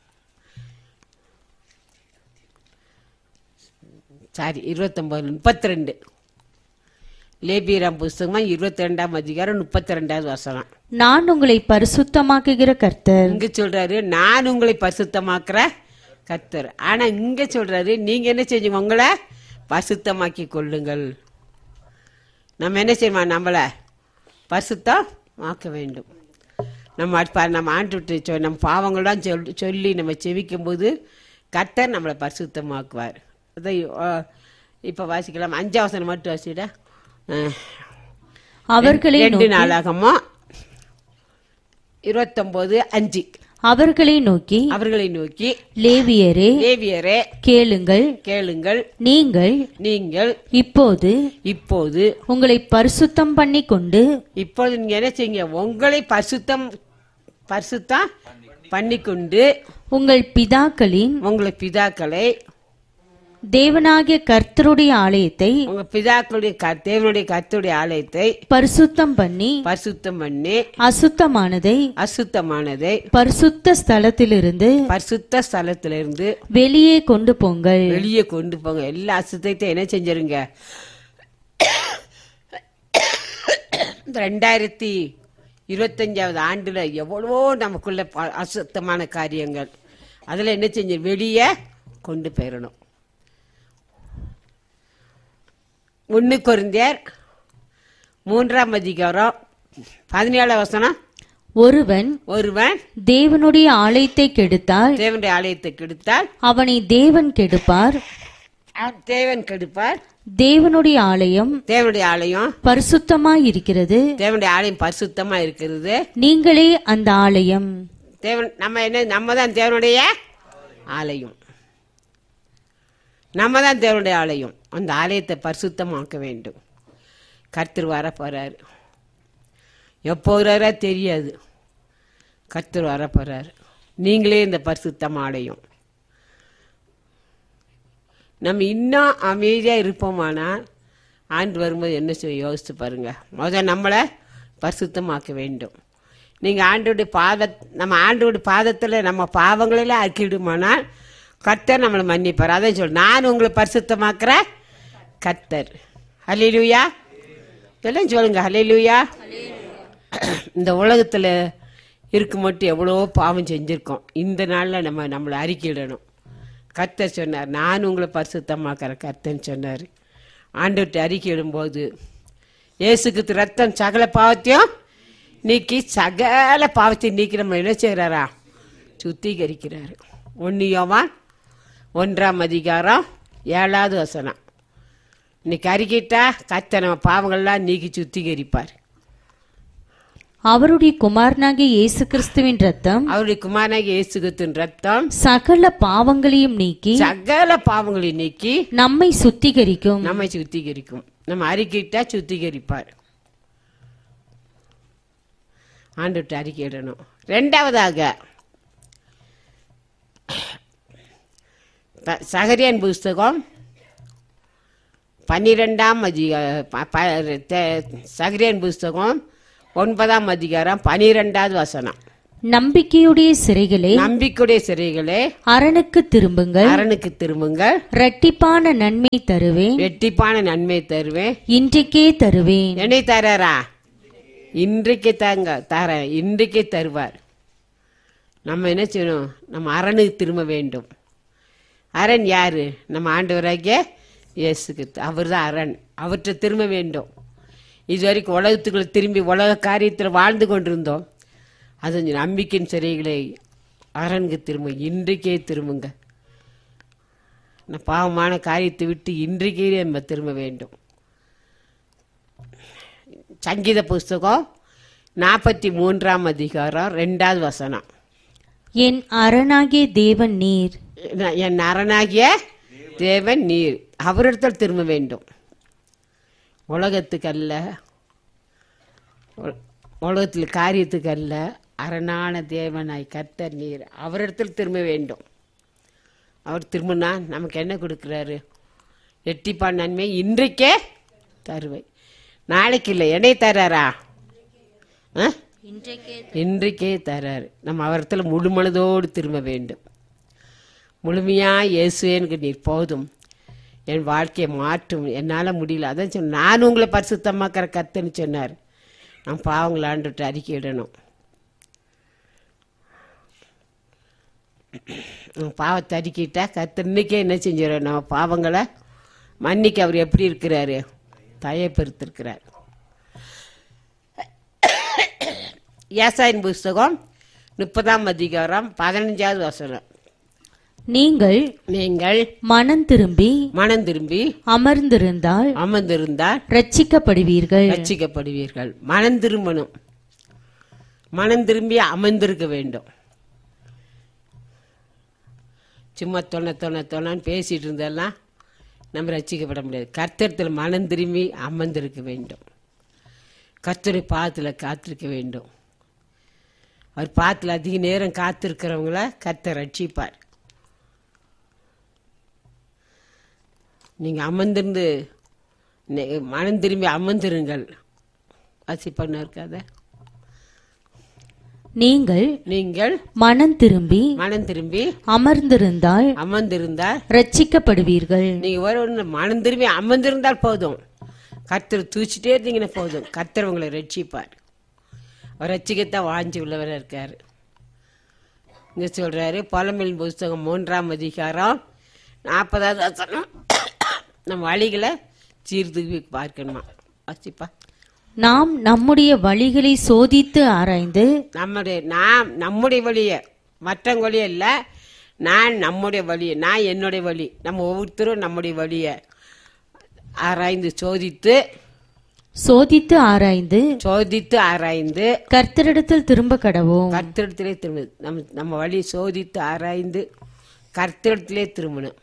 சாரி இருபத்தொன்பது முப்பத்தி ரெண்டு லேபியராம் புஸ்தகமா இருபத்தி ரெண்டாம் அதிகாரம் முப்பத்தி ரெண்டாவது வசனம் நான் உங்களை பரிசுத்தமாக்குகிற கர்த்தர் இங்க சொல்றாரு நான் உங்களை பரிசுத்தமாக்குற கர்த்தர் ஆனா இங்க சொல்றாரு நீங்க என்ன செஞ்சீங்க உங்களை பரிசுத்தமாக்கி கொள்ளுங்கள் நம்ம என்ன செய்யணுமா நம்மள பரிசுத்தம் ஆக்க வேண்டும் நம்ம அடுப்ப- நம்ம ஆண்டு விட்டு சொ- நம்ம பாவங்கள்லாம் சொல் சொல்லி நம்ம செவிக்கும் போது கர்த்தர் நம்மளை பரிசுத்தமாக்குவார் அதை இப்போ வாசிக்கலாம் அஞ்சாவசனம் மட்டும் வாசிட அவர்களை ரெண்டு நோக்கி நாளாகமோ இருபத்தொன்பது அஞ்சு அவர்களை நோக்கி அவர்களை நோக்கி லேவியரே லேவியரே கேளுங்கள் கேளுங்கள் நீங்கள் நீங்கள் இப்போது இப்போது உங்களை பரிசுத்தம் பண்ணி கொண்டு இப்போது நீங்க என்ன செய்யுங்க உங்களை பரிசுத்தம் பரிசுத்தம் பண்ணிக்கொண்டு உங்கள் பிதாக்களின் உங்களை பிதாக்களை தேவனாகிய கர்த்தருடைய ஆலயத்தை உங்க பிதாக்களுடைய க- தேவனுடைய கர்த்தருடைய ஆலயத்தை பரிசுத்தம் பண்ணி பரிசுத்தம் பண்ணி அசுத்தமானதை அசுத்தமானதை பரிசுத்த ஸ்தலத்திலிருந்து பரிசுத்த ஸ்தலத்திலிருந்து வெளியே கொண்டு போங்கள் வெளியே கொண்டு போங்க எல்லா அசுத்தத்தையும் என்ன செஞ்சிருங்க இந்த ரெண்டாயிரத்தி இருபத்தஞ்சாவது ஆண்டுல எவ்வளவோ நமக்குள்ள ப- அசுத்தமான காரியங்கள் அதுல என்ன செஞ்சு வெளியே கொண்டு போயிடணும் ஒன்று கொரிந்தியர் மூன்றாம் அதிகாரம் பதினேழாம் வசனம் ஒருவன் ஒருவன் தேவனுடைய ஆலயத்தை கெடுத்தால் தேவனுடைய ஆலயத்தை கெடுத்தால் அவனை தேவன் கெடுப்பார் அவன் தேவன் கெடுப்பார் தேவனுடைய ஆலயம் தேவனுடைய ஆலயம் பரிசுத்தமாய் இருக்கிறது தேவனுடைய ஆலயம் பரிசுத்தமா இருக்கிறது நீங்களே அந்த ஆலயம் தேவன் நம்ம என்ன நம்ம தான் தேவனுடைய ஆலயம் நம்ம தான் தேவனுடைய ஆலயம் அந்த ஆலயத்தை பரிசுத்தமாக்க வேண்டும் கர்த்தர் வர போறாரு எப்போ வராரா தெரியாது கர்த்தர் வர போறாரு நீங்களே இந்த பரிசுத்தம் ஆலயம் நம்ம இன்னும் அமைதியாக இருப்போமானால் ஆண்டு வரும்போது என்ன செய்ய யோசித்து பாருங்க முதல் நம்மளை பரிசுத்தமாக்க வேண்டும் நீங்கள் ஆண்டோடைய பாத நம்ம ஆண்டோடைய பாதத்தில் நம்ம பாவங்களெல்லாம் அறிக்கிடுமானால் கர்த்தர் நம்மளை மன்னிப்பார் அதான் சொல் நான் உங்களை பரிசுத்தமாக்குற கர்த்தர் ஹலிலுயா இதெல்லாம் சொல்லுங்க ஹலிலுயா இந்த உலகத்தில் இருக்க மட்டும் எவ்வளோ பாவம் செஞ்சுருக்கோம் இந்த நாளில் நம்ம நம்மளை அறிக்கையிடணும் கர்த்தர் சொன்னார் நான் உங்களை பரிசுத்தமாக்கிற கர்த்தன்னு சொன்னார் ஆண்டுகிட்ட அறிக்கையிடும்போது இயேசுக்கு ரத்தம் சகல பாவத்தையும் நீக்கி சகல பாவத்தையும் நீக்கி நம்ம என்ன செய்கிறாரா சுத்திகரிக்கிறாரு ஒன்னியோவான் ஒன்றாம் அதிகாரம் ஏழாவது வசனம் இன்னைக்கு அறிக்கிட்டா கத்த நம்ம பாவங்கள்லாம் நீக்கி சுத்திகரிப்பார் அவருடைய குமாரனாகிய இயேசு கிறிஸ்துவின் ரத்தம் அவருடைய குமாரனாகி இயேசுகத்தின் ரத்தம் சகல பாவங்களையும் நீக்கி சகல பாவங்களை நீக்கி நம்மை சுத்திகரிக்கும் நம்மை சுத்திகரிக்கும் நம்ம அறிக்கிட்டா சுத்திகரிப்பார் ஆண்டுட்டு அறிக்கையிடணும் ரெண்டாவதாக ப- சகரியன் புஸ்தகம் பன்னிரெண்டாம் அதிக ப- ப- தே- சகரியன் புஸ்தகம் ஒன்பதாம் அதிகாரம் பனிரெண்டாவது வசனம் நம்பிக்கையுடைய சிறைகளே நம்பிக்கையுடைய சிறைகளே அரணுக்கு திரும்புங்கள் அரணுக்கு திரும்புங்கள் இரட்டிப்பான நன்மை தருவேன் வெட்டிப்பான நன்மை தருவேன் இன்றைக்கே தருவேன் என்னை தராரா இன்றைக்கு தாங்க தரேன் இன்றைக்கே தருவார் நம்ம என்ன செய்யணும் நம்ம அரணுக்கு திரும்ப வேண்டும் அரண் யாரு நம்ம ஆண்டவராகிய இயேசுக்கு அவர் தான் அரண் அவர்கிட்ட திரும்ப வேண்டும் இது வரைக்கும் உலகத்துக்குள்ள திரும்பி உலக காரியத்தில் வாழ்ந்து கொண்டிருந்தோம் அது கொஞ்சம் நம்பிக்கையின் சிறைகளை அரணுக்கு திரும்ப இன்றைக்கே திரும்புங்க நான் பாவமான காரியத்தை விட்டு இன்றைக்கே நம்ம திரும்ப வேண்டும் சங்கீத புஸ்தகம் நாற்பத்தி மூன்றாம் அதிகாரம் ரெண்டாவது வசனம் என் அரணாகிய தேவன் நீர் நான் என் அரணாகிய தேவன் நீர் அவரிடத்தில் திரும்ப வேண்டும் உலகத்துக்கு அல்ல உல- உலகத்தில் காரியத்துக்கு அல்ல அரணான தேவனாய் கர்த்தர் நீர் அவரிடத்தில் திரும்ப வேண்டும் அவர் திரும்பினா நமக்கு என்ன கொடுக்குறாரு எட்டிப்பான் நன்மை இன்றைக்கே தருவை நாளைக்கு இல்லை என்னை தராரா ஆ? இன்றைக்கே தராரு நம்ம அவரத்தில் முழு மனதோடு திரும்ப வேண்டும் முழுமையா இயேசுவே எனக்கு நீர் போதும் என் வாழ்க்கையை மாற்றும் என்னால் முடியல அதான் சொன்ன நான் உங்களை பரிசுத்தமாக்கிற கத்துன்னு சொன்னார் நான் பாவங்களை ஆண்டுட்டு அறிக்கையிடணும் நம்ம பாவத்தை அறிக்கிட்டா கத்து இன்னைக்கே என்ன செஞ்சிடறோம் நம்ம பாவங்களை மன்னிக்க அவர் எப்படி இருக்கிறாரு தயப்பெருத்திருக்கிறார் ஏசாயின் புஸ்தகம் முப்பதாம் அதிகாரம் பதினஞ்சாவது வசனம் நீங்கள் நீங்கள் மனம் திரும்பி மனம் திரும்பி அமர்ந்திருந்தால் அமர்ந்திருந்தால் ரட்சிக்கப்படுவீர்கள் ரட்சிக்கப்படுவீர்கள் மனம் திரும்பணும் மனம் திரும்பி அமர்ந்திருக்க வேண்டும் சும்மா தொண தொண தொணன்னு பேசிட்டு இருந்தெல்லாம் நம்ம ரட்சிக்கப்பட முடியாது கர்த்தரத்தில் மனம் திரும்பி அமர்ந்திருக்க வேண்டும் கர்த்தரை பாதத்தில் காத்திருக்க வேண்டும் அவர் பாத்தில் அதிக நேரம் காத்திருக்கிறவங்கள கர்த்தர் ரட்சிப்பார் நீங்கள் அமர்ந்திருந்து நெ- மனம் திரும்பி அமர்ந்திருங்கள் வாசிப்பண்ண இருக்காத நீங்கள் நீங்கள் மனம் திரும்பி மனம் திரும்பி அமர்ந்திருந்தால் அமர்ந்திருந்தால் ரட்சிக்கப்படுவீர்கள் நீங்க ஒரு ஒண்ணு மனம் திரும்பி அமர்ந்திருந்தால் போதும் கர்த்தர் தூச்சிட்டே இருந்தீங்கன்னா போதும் கர்த்தர் உங்களை ரட்சிப்பார் அவர் ரட்சிக்கத்தான் வாஞ்சி உள்ளவராக இருக்காரு இங்க சொல்றாரு பழமின் புஸ்தகம் மூன்றாம் அதிகாரம் நாற்பதாவது வசனம் நம்ம வழிகளை சீர்தூக்கி பார்க்கணுமா வாசிப்பா நாம் நம்முடைய வழிகளை சோதித்து ஆராய்ந்து நம்முடைய நான் நம்முடைய வழியை மற்றவங்க வழியை இல்லை நான் நம்முடைய வழியை நான் என்னுடைய வழி நம்ம ஒவ்வொருத்தரும் நம்முடைய வழியை ஆராய்ந்து சோதித்து சோதித்து ஆராய்ந்து சோதித்து ஆராய்ந்து கர்த்தரிடத்தில் திரும்ப கடவோம் கர்த்தரிடத்திலே திரும்ப நம்ம நம்ம வழி சோதித்து ஆராய்ந்து கர்த்தரிடத்திலே திரும்பணும்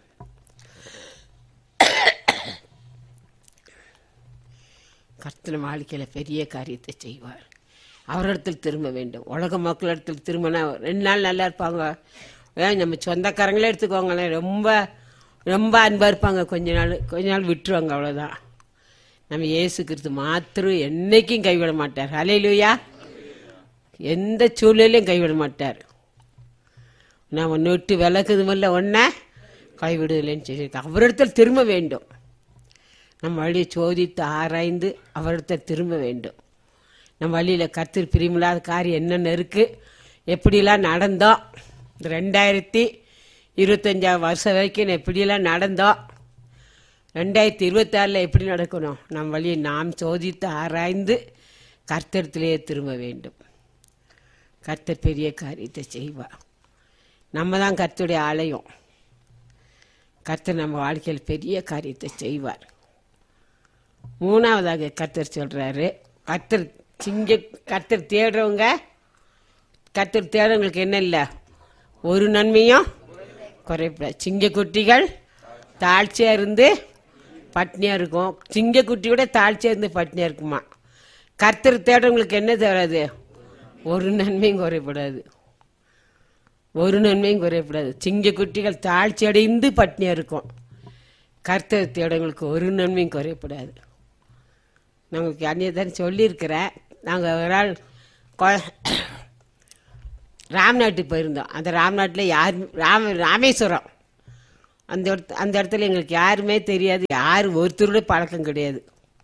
கர்த்தர் நம்ம வாழ்க்கையில் பெரிய காரியத்தை செய்வார் அவரிடத்தில் திரும்ப வேண்டும் உலக மக்களிடத்தில் திரும்பினா ரெண்டு நாள் நல்லா இருப்பாங்க ஏன் நம்ம சொந்தக்காரங்களே எடுத்துக்கோங்களேன் ரொம்ப ரொம்ப அன்பாக இருப்பாங்க கொஞ்ச நாள் கொஞ்ச நாள் விட்டுருவாங்க அவ்வளோதான் நம்ம இயேசு கிறிஸ்து மாத்திரம் என்னைக்கும் கைவிட மாட்டார் ஹalleluya எந்த சூழ்நிலையும் கைவிட மாட்டார் நான் ஒன்று விட்டு விளக்குது இல்ல ஒன்றை கைவிடுதலைன்னு சொல்லியிருக்கேன் அவரிடத்தில் திரும்ப வேண்டும் நம்ம வழியை சோதித்து ஆராய்ந்து அவரிடத்தில் திரும்ப வேண்டும் நம்ம வழியில் கர்த்தர் பிரியமில்லாத காரியம் என்னென்ன இருக்குது எப்படிலாம் நடந்தோம் இந்த ரெண்டாயிரத்தி இருபத்தஞ்சாம் வருஷம் வரைக்கும் நான் எப்படியெல்லாம் நடந்தோம் ரெண்டாயிரத்தி இருபத்தாறில் எப்படி நடக்கணும் நம் வழியை நாம் சோதித்து ஆராய்ந்து கர்த்தரத்திலேயே திரும்ப வேண்டும் கர்த்தர் பெரிய காரியத்தை செய்வார் நம்ம தான் கர்த்தருடைய ஆலயம் கர்த்தர் நம்ம வாழ்க்கையில் பெரிய காரியத்தை செய்வார் மூணாவதாக கர்த்தர் சொல்றாரு கர்த்தர் சிங்க கர்த்தர் தேடுறவங்க கர்த்தர் தேடுறவங்களுக்கு என்ன இல்லை ஒரு நன்மையும் குறைப்படாது சிங்க குட்டிகள் தாழ்ச்சியாக இருந்து பட்னியாக இருக்கும் சிங்க குட்டியோட தாழ்ச்சியாக இருந்து பட்னியாக இருக்குமா கர்த்தர் தேடுறவங்களுக்கு என்ன தேடாது ஒரு நன்மையும் குறைப்படாது ஒரு நன்மையும் குறையப்படாது சிங்க குட்டிகள் தாழ்ச்சி அடைந்து பட்னியாக இருக்கும் கர்த்தர் தேடங்களுக்கு ஒரு நன்மையும் குறையப்படாது நமக்கு அந்நியதான் சொல்லியிருக்கிறேன் நாங்கள் ஒரு நாள் கொ- ராம்நாட்டுக்கு போயிருந்தோம் அந்த ராம்நாட்டில் யார் ராம ராமேஸ்வரம் அந்த இடத்து அந்த இடத்துல எங்களுக்கு யாருமே தெரியாது யார் ஒருத்தரோட பழக்கம் கிடையாது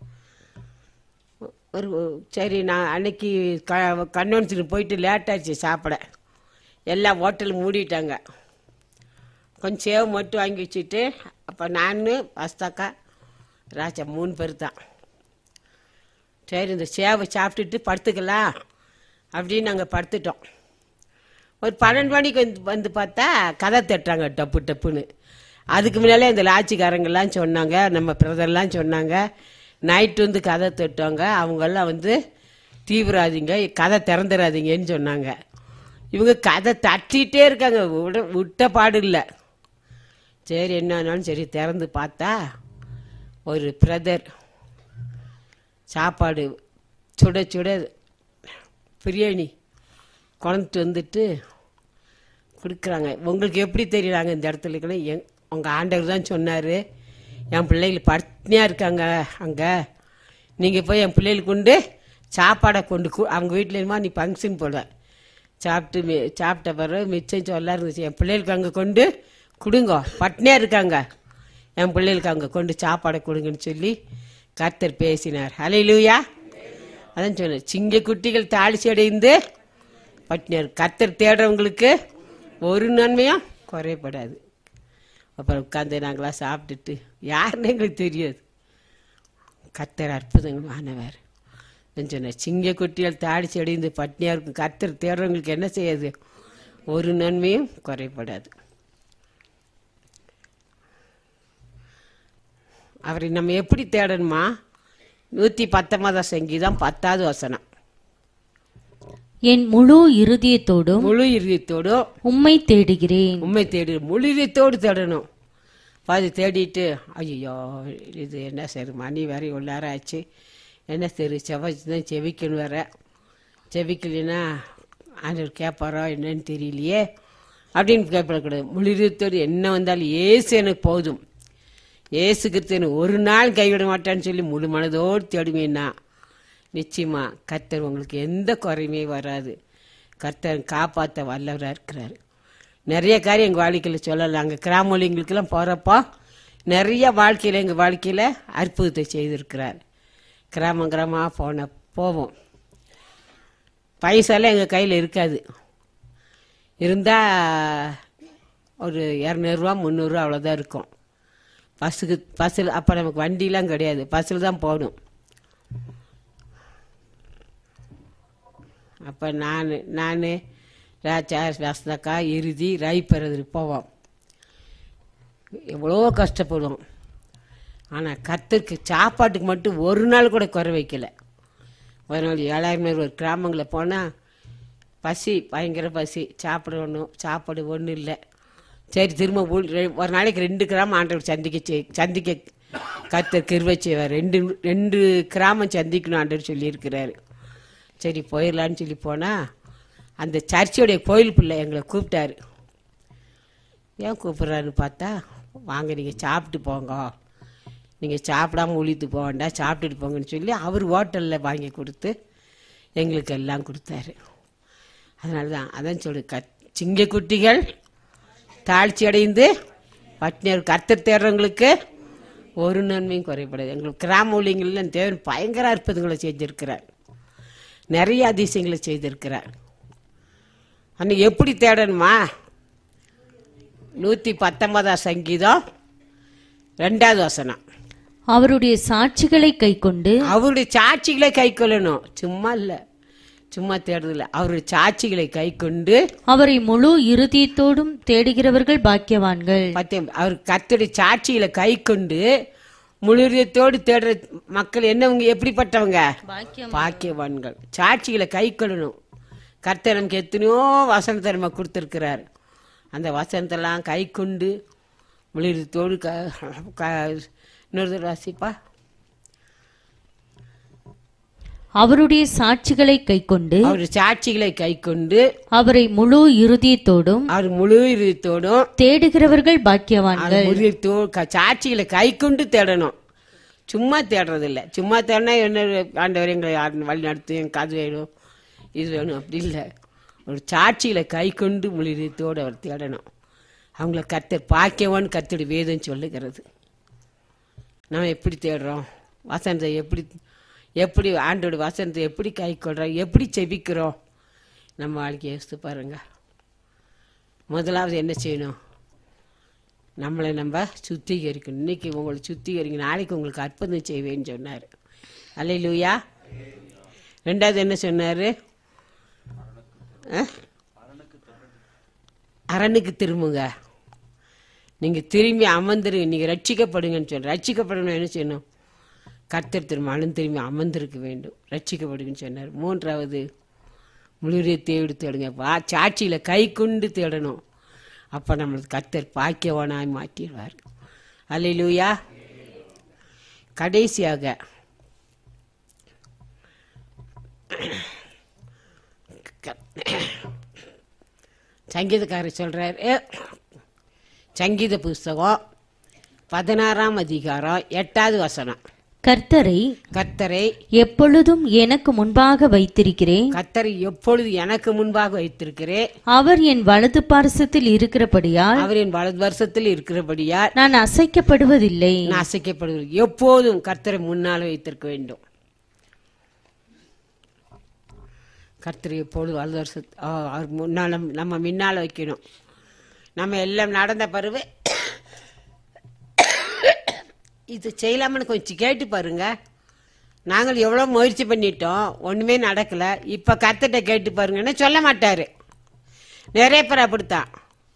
ஒரு சரி நான் அன்னைக்கு க கன்வென்ஷனுக்கு போயிட்டு லேட் ஆச்சு சாப்பிட எல்லா ஹோட்டலும் மூடிட்டாங்க கொஞ்சம் சேவை மட்டும் வாங்கி வச்சுட்டு அப்போ நான் வஸ்தாக்கா ராஜா மூணு பேர் தான் சரி இந்த சேவை சாப்பிட்டுட்டு படுத்துக்கலாம் அப்படின்னு நாங்கள் படுத்துட்டோம் ஒரு பன்னெண்டு மணிக்கு வந்து வந்து பார்த்தா கதை தட்டுறாங்க டப்பு டப்புன்னு அதுக்கு முன்னாலே இந்த லாட்சிக்காரங்கெல்லாம் சொன்னாங்க நம்ம பிரதர்லாம் சொன்னாங்க நைட்டு வந்து கதை தட்டுவாங்க அவங்கெல்லாம் வந்து தீவிராதீங்க கதை திறந்துடாதீங்கன்னு சொன்னாங்க இவங்க கதை தட்டிகிட்டே இருக்காங்க விட விட்ட பாடு இல்லை சரி என்னன்னாலும் சரி திறந்து பார்த்தா ஒரு பிரதர் சாப்பாடு சுட சுட பிரியாணி கொண்டுட்டு வந்துட்டு கொடுக்குறாங்க உங்களுக்கு எப்படி தெரியுறாங்க இந்த இடத்துல இருக்கணும் எங் உங்கள் ஆண்டவர் தான் சொன்னார் என் பிள்ளைகள் பட்னியாக இருக்காங்க அங்கே நீங்கள் போய் என் பிள்ளைகளுக்கு கொண்டு சாப்பாடை கொண்டு கு- அவங்க வீட்டில் இருமா நீ ஃபங்க்ஷன் போட சாப்பிட்டு மி சாப்பிட்ட பிறகு மிச்சம் சொல்ல இருந்துச்சு என் பிள்ளைகளுக்கு அங்கே கொண்டு கொடுங்க பட்னியாக இருக்காங்க என் பிள்ளைகளுக்கு அங்கே கொண்டு சாப்பாடை கொடுங்கன்னு சொல்லி கர்த்தர் பேசினார் ஹலே லூயா அதான் சொன்னேன் சிங்க குட்டிகள் தாளிச்சு அடைந்து பட்டினியார் கர்த்தர் தேடுறவங்களுக்கு ஒரு நன்மையும் குறையப்படாது அப்புறம் உட்காந்து நாங்களாம் சாப்பிட்டுட்டு யாருன்னு எங்களுக்கு தெரியாது கர்த்தர் அற்புதமானவர் சொன்னேன் சிங்க குட்டிகள் தாடிச்சு அடைந்து பட்னியாக இருக்கும் கர்த்தர் தேடுறவங்களுக்கு என்ன செய்யாது ஒரு நன்மையும் குறைபடாது அவரை நம்ம எப்படி தேடணுமா நூற்றி பத்தொன்பதாம் சங்கீதம் பத்தாவது வசனம் என் முழு இருதயத்தோடும் முழு இருதயத்தோடும் உம்மை தேடுகிறேன் உண்மை தேடு முழு இதயத்தோடு தேடணும் பாதி தேடிட்டு ஐயோ இது என்ன சரி மணி வேற இவ்வளோ நேரம் ஆச்சு என்ன சரி செவ்வாய் தான் செவிக்கணும் வேற செவிக்கலைன்னா ஆண்டவர் கேட்பாரோ என்னன்னு தெரியலையே அப்படின்னு கேட்படக்கூடாது முழு இதயத்தோடு என்ன வந்தாலும் ஏசு எனக்கு போதும் ஏசு கிறிஸ்து எனக்கு ஒரு நாள் கைவிட மாட்டான்னு சொல்லி முழு மனதோடு தேடுவேன்னா நிச்சயமா கர்த்தர் உங்களுக்கு எந்த குறையுமே வராது கர்த்தர் காப்பாற்ற வல்லவராக இருக்கிறார் நிறைய காரியம் எங்கள் வாழ்க்கையில் சொல்லலாம் அங்கே கிராமொழிங்களுக்கெல்லாம் போகிறப்போ நிறைய வாழ்க்கையில் எங்கள் வாழ்க்கையில் அற்புதத்தை செய்திருக்கிறார் கிராமம் கிராமமாக போன போவோம் பைசாலாம் எங்கள் கையில் இருக்காது இருந்தால் ஒரு இரநூறுவா முந்நூறுரூவா அவ்வளோதான் இருக்கும் பஸ்ஸுக்கு பஸ்ஸில் அப்போ நமக்கு வண்டிலாம் கிடையாது பஸ்ஸில் தான் போகணும் அப்போ நான் நான் ராஜா வசதாக்கா இறுதி ரைப்பறது போவோம் எவ்வளோ கஷ்டப்படுவோம் ஆனால் கத்திற்கு சாப்பாட்டுக்கு மட்டும் ஒரு நாள் கூட குறை வைக்கல ஒரு நாள் ஏழாயிரம் பேர் ஒரு கிராமங்களில் போனால் பசி பயங்கர பசி சாப்பிட ஒன்றும் சாப்பாடு ஒன்றும் இல்லை சரி திரும்ப ஊழ் ரெ- ஒரு நாளைக்கு ரெண்டு கிராமம் ஆண்டவர் சந்திக்க செய்- சந்திக்க கத்தர் கிருவை செய்வார் ரெண்டு ரெண்டு கிராமம் சந்திக்கணும் ஆண்டவர் சொல்லியிருக்கிறாரு சரி போயிடலான்னு சொல்லி போனால் அந்த சர்ச்சோடைய கோயில் பிள்ளை எங்களை கூப்பிட்டாரு ஏன் கூப்பிட்றாருன்னு பார்த்தா வாங்க நீங்கள் சாப்பிட்டு போங்க நீங்கள் சாப்பிடாம உழித்து போக வேண்டாம் சாப்பிட்டுட்டு போங்கன்னு சொல்லி அவர் ஹோட்டலில் வாங்கி கொடுத்து எங்களுக்கு எல்லாம் கொடுத்தாரு அதனால தான் அதான் சொல்லு க சிங்க குட்டிகள் தாழ்ச்சி அடைந்து பட்டினியர் கர்த்தர் தேடுறவங்களுக்கு ஒரு நன்மையும் குறைபடாது எங்களுக்கு கிராம ஊழியங்களில் தேவன் பயங்கர அற்புதங்களை செஞ்சிருக்கிறார் நிறைய அதிசயங்களை செய்திருக்கிறார் அன்னைக்கு எப்படி தேடணுமா நூற்றி பத்தொன்பதாம் சங்கீதம் ரெண்டாவது வசனம் அவருடைய சாட்சிகளை கைக்கொண்டு அவருடைய சாட்சிகளை கை கொள்ளணும் சும்மா இல்ல சும்மா தேடுறதில்ல அவருடைய சாட்சிகளை கை கொண்டு அவரை முழு இருதயத்தோடும் தேடுகிறவர்கள் பாக்கியவான்கள் பத்தியம் அவர் கர்த்தருடைய சாட்சிகளை கை கொண்டு முழுரியத்தோடு தேடுற மக்கள் என்னவங்க எப்படிப்பட்டவங்க பாக்கியவான்கள் சாட்சிகளை கை கொள்ளணும் கர்த்தர் நமக்கு எத்தனையோ வசனத்தை நம்ம கொடுத்துருக்கிறார் அந்த வசனத்தெல்லாம் கை கொண்டு முழுரியத்தோடு க க- இன்னொரு தடவை வாசிப்பா அவருடைய சாட்சிகளை கைக்கொண்டு அவர் சாட்சிகளை கை கொண்டு அவரை முழு இருதயத்தோடும் அவர் முழு இதயத்தோடும் தேடுகிறவர்கள் பாக்கியவான்கள் முறியத்தோ சாட்சிகளை கை கொண்டு தேடணும் சும்மா தேடுறதில்ல சும்மா தேடினா என்ன ஆண்டவர் எங்களை யார் வழி நடத்து எனக்கு அது வேணும் இது வேணும் அப்படி இல்லை ஒரு சாட்சிகளை கை கொண்டு முழியத்தோடு அவர் தேடணும் அவங்கள கர்த்தர் பாக்கியவான்னு கர்த்தர் வேதம் சொல்லுகிறது நம்ம எப்படி தேடுறோம் வசனத்தை எப்படி எப்படி ஆண்டோட வசனத்தை எப்படி கை கொள்றோம் எப்படி செபிக்கிறோம் நம்ம வாழ்க்கையை யோசித்து பாருங்க முதலாவது என்ன செய்யணும் நம்மளை நம்ம சுத்திகரிக்கணும் இன்னைக்கு உங்களை சுத்திகரிங்க நாளைக்கு உங்களுக்கு அற்புதம் செய்வேன்னு சொன்னார் அல்லையிலூயா ரெண்டாவது என்ன சொன்னார் அரணுக்கு திரும்புங்க நீங்கள் திரும்பி அமர்ந்துரு நீங்கள் ரட்சிக்கப்படுங்கன்னு சொல்ற ரட்சிக்கப்படணும் என்ன செய்யணும் கர்த்தர் திரும்ப அழுந்து திரும்பி அமர்ந்திருக்க வேண்டும் ரட்சிக்கப்படுங்கன்னு சொன்னார் மூன்றாவது முழுரிய தேடி தேடுங்க வா சாட்சியில் கை கொண்டு தேடணும் அப்போ நம்மளுக்கு கர்த்தர் பாக்கியவானாய் மாற்றிடுவார் அல்லையிலூயா கடைசியாக சங்கீதக்காரர் சொல்றாரு சங்கீத புஸ்தகம் பதினாறாம் அதிகாரம் எட்டாவது வசனம் கர்த்தரை கர்த்தரை எப்பொழுதும் எனக்கு முன்பாக வைத்திருக்கிறேன் கர்த்தரை எப்பொழுது எனக்கு முன்பாக வைத்திருக்கிறேன் அவர் என் வலது பாரசத்தில் இருக்கிறபடியால் அவரின் வலது வருஷத்தில் இருக்கிறபடியா நான் அசைக்கப்படுவதில்லை நான் அசைக்கப்படுவது எப்போதும் கர்த்தரை முன்னால் வைத்திருக்க வேண்டும் கர்த்தரை எப்பொழுது வலது வருஷ அவர் முன்னால் நம்ம- நம்ம முன்னால் வைக்கணும் நம்ம எல்லாம் நடந்த பருவ இது செய்யலாம்னு கொஞ்சம் கேட்டு பாருங்க நாங்கள் எவ்வளோ முயற்சி பண்ணிட்டோம் ஒன்றுமே நடக்கலை இப்போ கர்த்தர்கிட்ட கேட்டு பாருங்கன்னா சொல்ல மாட்டார் நிறைய பேர் அப்படித்தான்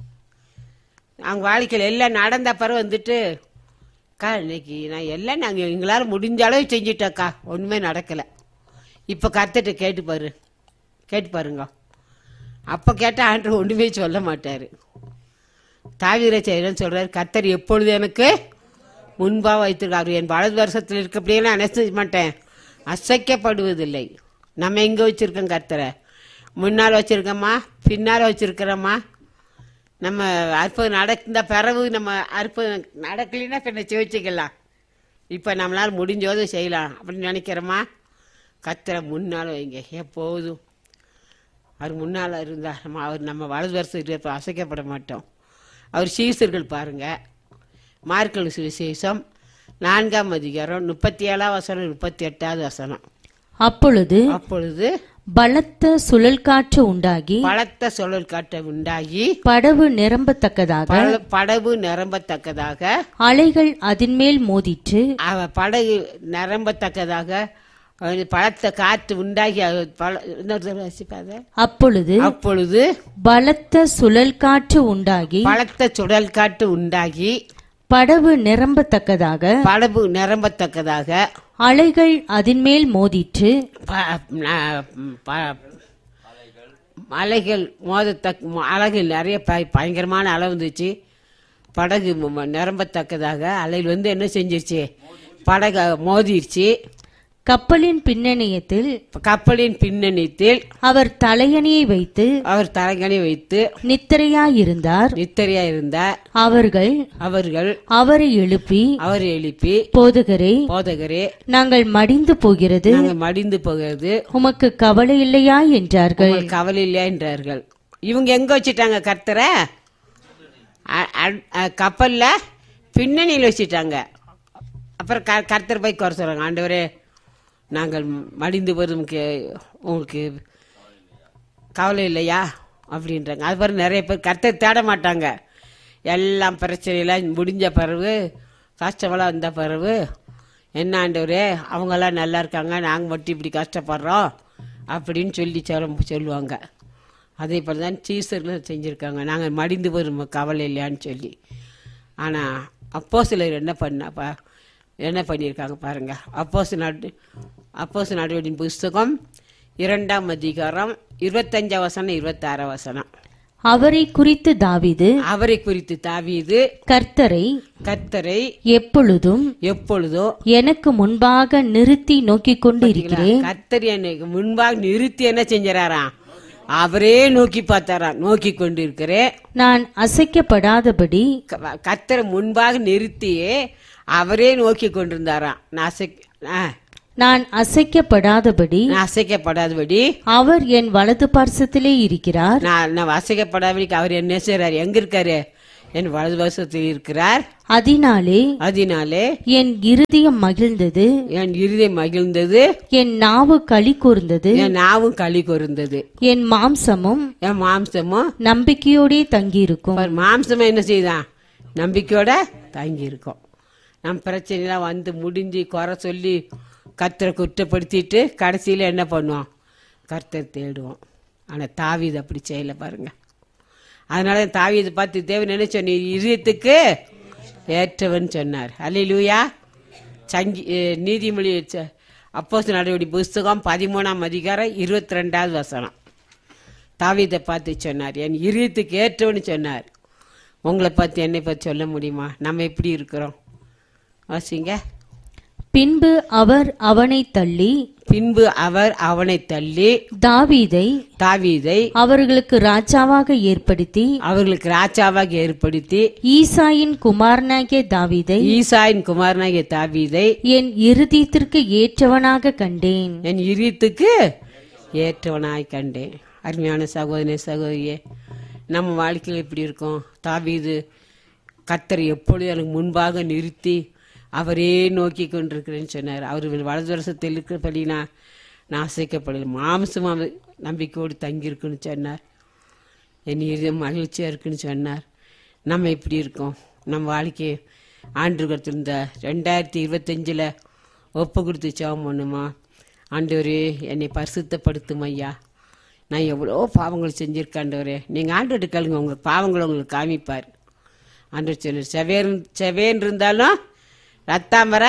அவங்க வாழ்க்கையில் எல்லாம் நடந்த பிறகு வந்துட்டு அக்கா இன்னைக்கு நான் எல்லாம் நாங்கள் எங்களால் முடிஞ்ச அளவு செஞ்சிட்டோக்கா ஒன்றுமே நடக்கலை இப்போ கர்த்தர்கிட்ட கேட்டு பாரு கேட்டு பாருங்க அப்போ கேட்டால் ஆண்டு ஒன்றுமே சொல்ல மாட்டார் தாவீர செய்கிறேன்னு சொல்கிறார் கர்த்தர் எப்பொழுது எனக்கு முன்பாக வைத்திருக்கார் என் வலது வருஷத்தில் இருக்கப்படியே நான் என்ன செய்ய மாட்டேன் அசைக்கப்படுவதில்லை நம்ம எங்கே வச்சுருக்கோம் கர்த்தரை முன்னால் வச்சுருக்கோமா பின்னால் வச்சுருக்கிறோமா நம்ம அற்புதம் நடந்த பிறகு நம்ம அற்புதம் நடக்கலைன்னா பின்ன சிகிச்சைக்கலாம் இப்போ நம்மளால் முடிஞ்சோது செய்யலாம் அப்படின்னு நினைக்கிறோமா கத்தரை முன்னால் வைங்க எப்போதும் அவர் முன்னால் இருந்தால் நம்ம அவர் நம்ம வலது வருஷம் இருப்ப அசைக்கப்பட மாட்டோம் அவர் சீசர்கள் பாருங்க மார்க்கல் சுவிசேஷம் நான்காம் அதிகாரம் முப்பத்தி ஏழாம் வசனம் முப்பத்தி எட்டாவது வசனம் அப்பொழுது அப்பொழுது பலத்த சுழல் காற்று உண்டாகி பலத்த சுழல் காற்று உண்டாகி படவு நிரம்பத்தக்கதாக பல- படகு நிரம்பத்தக்கதாக அலைகள் அதின்மேல் மோதிற்று அவ படகு நிரம்பத்தக்கதாக அவன் பலத்த காற்று உண்டாகி அவ பல- இன்னொரு தடவை வாசிப்பாத. அப்பொழுது அப்பொழுது பலத்த சுழல் காற்று உண்டாகி பலத்த சுழல் காற்று உண்டாகி படவு நிரம்பத்தக்கதாக படகு நிரம்பத்தக்கதாக அலைகள் அதின்மேல் மோதிற்று ப- ந- ப- அலைகள் மோதத்தக்க அலைகள் நிறைய ப- பயங்கரமான அலை வந்துச்சு படகு ம- ம- நிரம்பத்தக்கதாக அலைகள் வந்து என்ன செஞ்சிருச்சு படகு மோதிருச்சு கப்பலின் பின்னணியத்தில் கப்பலின் பின்னணித்தில் அவர் தலையணியை வைத்து அவர் தலைகணி வைத்து நித்திரையாயிருந்தார் நித்தரியா இருந்தார் அவர்கள் அவர்கள் அவரை எழுப்பி அவர் எழுப்பி போதகரே போதகரே நாங்கள் மடிந்து போகிறது நாங்க மடிந்து போகிறது உமக்கு கவலை இல்லையா என்றார்கள் உங்களுக்கு கவலை இல்லையா என்றார்கள் இவங்க எங்க வச்சுட்டாங்க கர்த்தரை அ- அ- அ- கப்பல்ல பின்னணியில் வச்சுட்டாங்க அப்புறம் க கர்த்தர் போய் குறை சொல்றாங்க ஆண்டவரே நாங்கள் மடிந்து போகிறது உங்களுக்கு உங்களுக்கு கவலை இல்லையா அப்படின்றாங்க அது பிறகு நிறைய பேர் கர்த்தர் தேட மாட்டாங்க எல்லாம் பிரச்சனையெல்லாம் முடிஞ்ச பிறகு கஷ்டமெல்லாம் வந்த பிறகு என்ன ஆண்டவரே அவங்கெல்லாம் நல்லா இருக்காங்க நாங்கள் மட்டும் இப்படி கஷ்டப்படுறோம் அப்படின்னு சொல்லி சொல்ல சொல்லுவாங்க அதே போல் தான் சீசர்களும் செஞ்சுருக்காங்க நாங்கள் மடிந்து வரும் கவலை இல்லையான்னு சொல்லி ஆனால் அப்போ சிலர் என்ன பண்ணப்பா என்ன பண்ணியிருக்காங்க பாருங்க அப்போஸ் நாடு அப்போஸ் நடவடின் புஸ்தகம் இரண்டாம் அதிகாரம் இருபத்தஞ்சாம் வசனம் இருபத்தாறாம் வசனம் அவரை குறித்து தாவீது அவரை குறித்து தாவீது கர்த்தரை கர்த்தரை எப்பொழுதும் எப்பொழுதோ எனக்கு முன்பாக நிறுத்தி நோக்கிக் கொண்டு இருக்கிறேன் கர்த்தர் எனக்கு முன்பாக நிறுத்தி என்ன செஞ்சாராம் அவரே நோக்கி பார்த்தாராம் நோக்கி கொண்டு இருக்கிறேன் நான் அசைக்கப்படாதபடி க- கர்த்தரை முன்பாக நிறுத்தியே அவரே நோக்கி கொண்டிருந்தாராம் நான் அசைக்க ஆ, நான் அசைக்கப்படாதபடி நான் அசைக்கப்படாதபடி அவர் என் வலது பார்சத்திலே இருக்கிறார் நான் நான் அசைக்கப்படாதபடிக்கு அவர் என்ன செய்றாரு எங்க இருக்காரு என் வலது வருஷத்தில் இருக்கிறார் அதனாலே அதனாலே என் இருதயம் மகிழ்ந்தது என் இருதயம் மகிழ்ந்தது என் நாவு களி கூர்ந்தது என் நாவும் களி கொருந்தது என் மாம்சமும் என் மாம்சமும் நம்பிக்கையோடே தங்கியிருக்கும் அவர் மாம்சமா என்ன செய்தான் நம்பிக்கையோட தங்கி இருக்கோம் நம் பிரச்சனைலாம் வந்து முடிஞ்சு குறை சொல்லி கர்த்தரை குற்றப்படுத்திட்டு கடைசியில் என்ன பண்ணுவோம் கர்த்தர் தேடுவோம் ஆனால் தாவீது அப்படி செய்யல பாருங்க அதனால தாவீது பார்த்து தேவன் என்ன சொன்ன இதயத்துக்கு ஏற்றவன் சொன்னார் அல்லேலூயா சங்கி அஹ் நீதிமொழி அப்போஸ் நடவடி புஸ்தகம் பதிமூணாம் அதிகாரம் இருபத்தி ரெண்டாவது வசனம் தாவீதை பார்த்து சொன்னார் என் இதயத்துக்கு ஏற்றவன்னு சொன்னார் உங்களை பார்த்து என்னை பற்றி சொல்ல முடியுமா நம்ம எப்படி இருக்கிறோம் வாசிங்க பின்பு அவர் அவனை தள்ளி பின்பு அவர் அவனை தள்ளி தாவீதை தாவீதை அவர்களுக்கு ராஜாவாக ஏற்படுத்தி அவர்களுக்கு ராஜாவாக ஏற்படுத்தி ஈசாயின் குமாரனாகிய தாவீதை ஈசாயின் குமாரனாகிய தாவீதை என் இருதயத்திற்கு ஏற்றவனாக கண்டேன் என் இதயத்துக்கு ஏற்றவனாய் கண்டேன் அருமையான சகோதரி சகோதரியே நம்ம வாழ்க்கையில் இப்படி இருக்கோம் தாவீது கர்த்தர் எப்பொழுது எனக்கு முன்பாக நிறுத்தி அவரே நோக்கி கொண்டிருக்கிறேன்னு சொன்னார் அவர் வலது வருஷத்தில் இருக்கிறபடி நான் நான் அசைக்கப்படல மாம்சமாக நம்பிக்கையோடு தங்கியிருக்குன்னு சொன்னார் என் இதயம் மகிழ்ச்சியாக இருக்குன்னு சொன்னார் நம்ம இப்படி இருக்கோம் நம்ம வாழ்க்கையை ஆண்டு இந்த ரெண்டாயிரத்தி இருபத்தஞ்சில் ஒப்பு கொடுத்து ஜெபம் பண்ணுமா ஆண்டவரே என்னை பரிசுத்தப்படுத்தும் ஐயா நான் எவ்வளோ பாவங்கள் செஞ்சுருக்காண்டவரே நீங்கள் ஆண்டு கேளுங்க உங்கள் பாவங்களை உங்களுக்கு காமிப்பார் ஆண்டு சொல்லு செவேன் செவேன் இருந்தாலும் ரத்தாமரை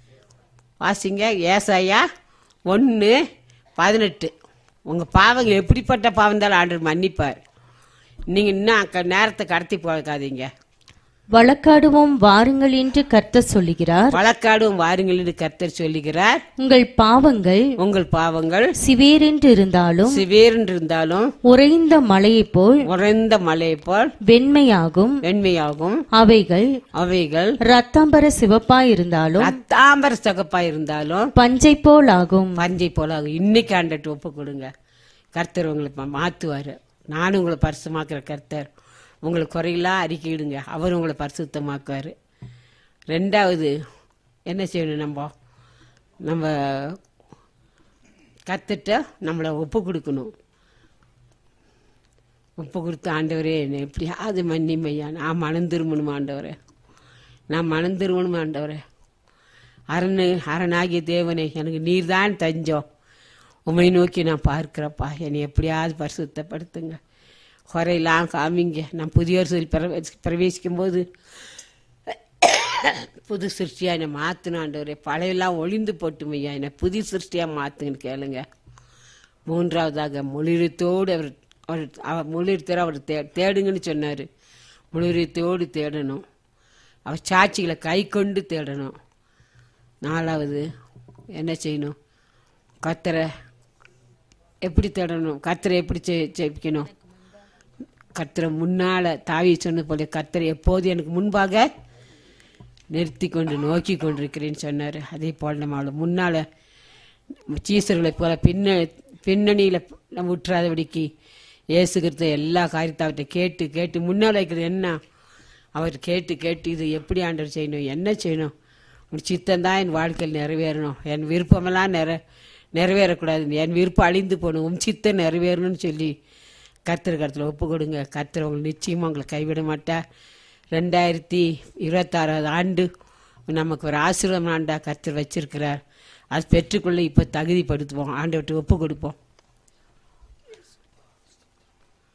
வாசிங்க ஏசாயா ஒன்று பதினெட்டு உங்கள் பாவங்கள் எப்படிப்பட்ட பாவம் இருந்தாலும் ஆண்டு மன்னிப்பார் நீங்கள் இன்னும் அக்க- நேரத்தை கடத்தி போகாதீங்க வழக்காடுவோம் வாருங்கள் என்று கர்த்தர் சொல்லுகிறார் வழக்காடும் வாருங்கள் என்று கர்த்தர் சொல்லுகிறார் உங்கள் பாவங்கள் உங்கள் பாவங்கள் சிவேரென்று இருந்தாலும் சிவேரென்று இருந்தாலும் உறைந்த மலையைப் போல் உறைந்த மலையை போல் வெண்மையாகும் வெண்மையாகும் அவைகள் அவைகள் ரத்தாம்பர சிவப்பாய் இருந்தாலும் ரத்தாம்பர சகப்பா இருந்தாலும் பஞ்சை போல் ஆகும் பஞ்சை போல ஆகும். இன்னைக்கு ஆண்டட்டு ஒப்பு கொடுங்க கர்த்தர் உங்களை மா- மாத்துவாரு நானும் உங்களை பரிசுமாக்குற கர்த்தர் உங்களுக்கு குறையெல்லாம் அறிக்கையிடுங்க அவர் உங்களை பரிசுத்தமாக்குவார் ரெண்டாவது என்ன செய்யணும் நம்ம நம்ம கத்துட்ட நம்மளை ஒப்பு கொடுக்கணும் ஒப்பு கொடுத்து ஆண்டவரே என்னை எப்படியாவது மன்னிமையா நான் மனம் திரும்பணும் ஆண்டவரே நான் மனம் திரும்பணும் ஆண்டவரே அரணு அரணாகிய தேவனே எனக்கு நீர்தான் தஞ்சம் உமை நோக்கி நான் பார்க்கிறப்பா என்னை எப்படியாவது பரிசுத்தப்படுத்துங்க குறையெல்லாம் காமிங்க நான் புதிய வருஷத்தில் பிரவே பிரவேசிக்கும் போது புது சிருஷ்டியாக என்னை மாற்றணும் ஆண்டவரே பழையெல்லாம் ஒளிந்து போட்டுமையா என்னை புது சிருஷ்டியாக மாற்றுங்கன்னு கேளுங்க மூன்றாவதாக முழுத்தோடு அவர் அவர் அவர் முழுத்தோடு அவர் தே தேடுங்கன்னு சொன்னார் முழுத்தோடு தேடணும் அவர் சாட்சிகளை கை கொண்டு தேடணும் நாலாவது என்ன செய்யணும் கத்தரை எப்படி தேடணும் கத்தரை எப்படி செ- ஜெபிக்கணும் கத்தரை முன்னால் தாவி சொன்னது போல கத்தரை எப்போது எனக்கு முன்பாக நிறுத்தி கொண்டு நோக்கி கொண்டிருக்கிறேன்னு சொன்னார் அதே போல் நம்ம அவளை முன்னால் சீசர்களை போல பின்ன பின்னணியில் நம்ம விட்டுறாதபடிக்கு இயேசுகிறத எல்லா காரியத்தை அவர்கிட்ட கேட்டு கேட்டு முன்னால் வைக்கிறது என்ன அவர் கேட்டு கேட்டு இது எப்படி ஆண்டவர் செய்யணும் என்ன செய்யணும் உன் சித்தம் என் வாழ்க்கையில் நிறைவேறணும் என் விருப்பமெல்லாம் நிற நிறைவேறக்கூடாது என் விருப்பம் அழிந்து போகணும் உன் சித்தம் நிறைவேறணும்னு சொல்லி கர்த்தர் கருத்தில் ஒப்பு கொடுங்க கர்த்தர் உங்களை நிச்சயமாக உங்களை கைவிட மாட்டார் ரெண்டாயிரத்தி இருபத்தாறாவது ஆண்டு நமக்கு ஒரு ஆசீர்வாதம் ஆண்டா கர்த்தர் வச்சிருக்கிறார் அது பெற்றுக்கொள்ள இப்போ தகுதிப்படுத்துவோம் ஆண்டவர்கிட்ட ஒப்பு கொடுப்போம்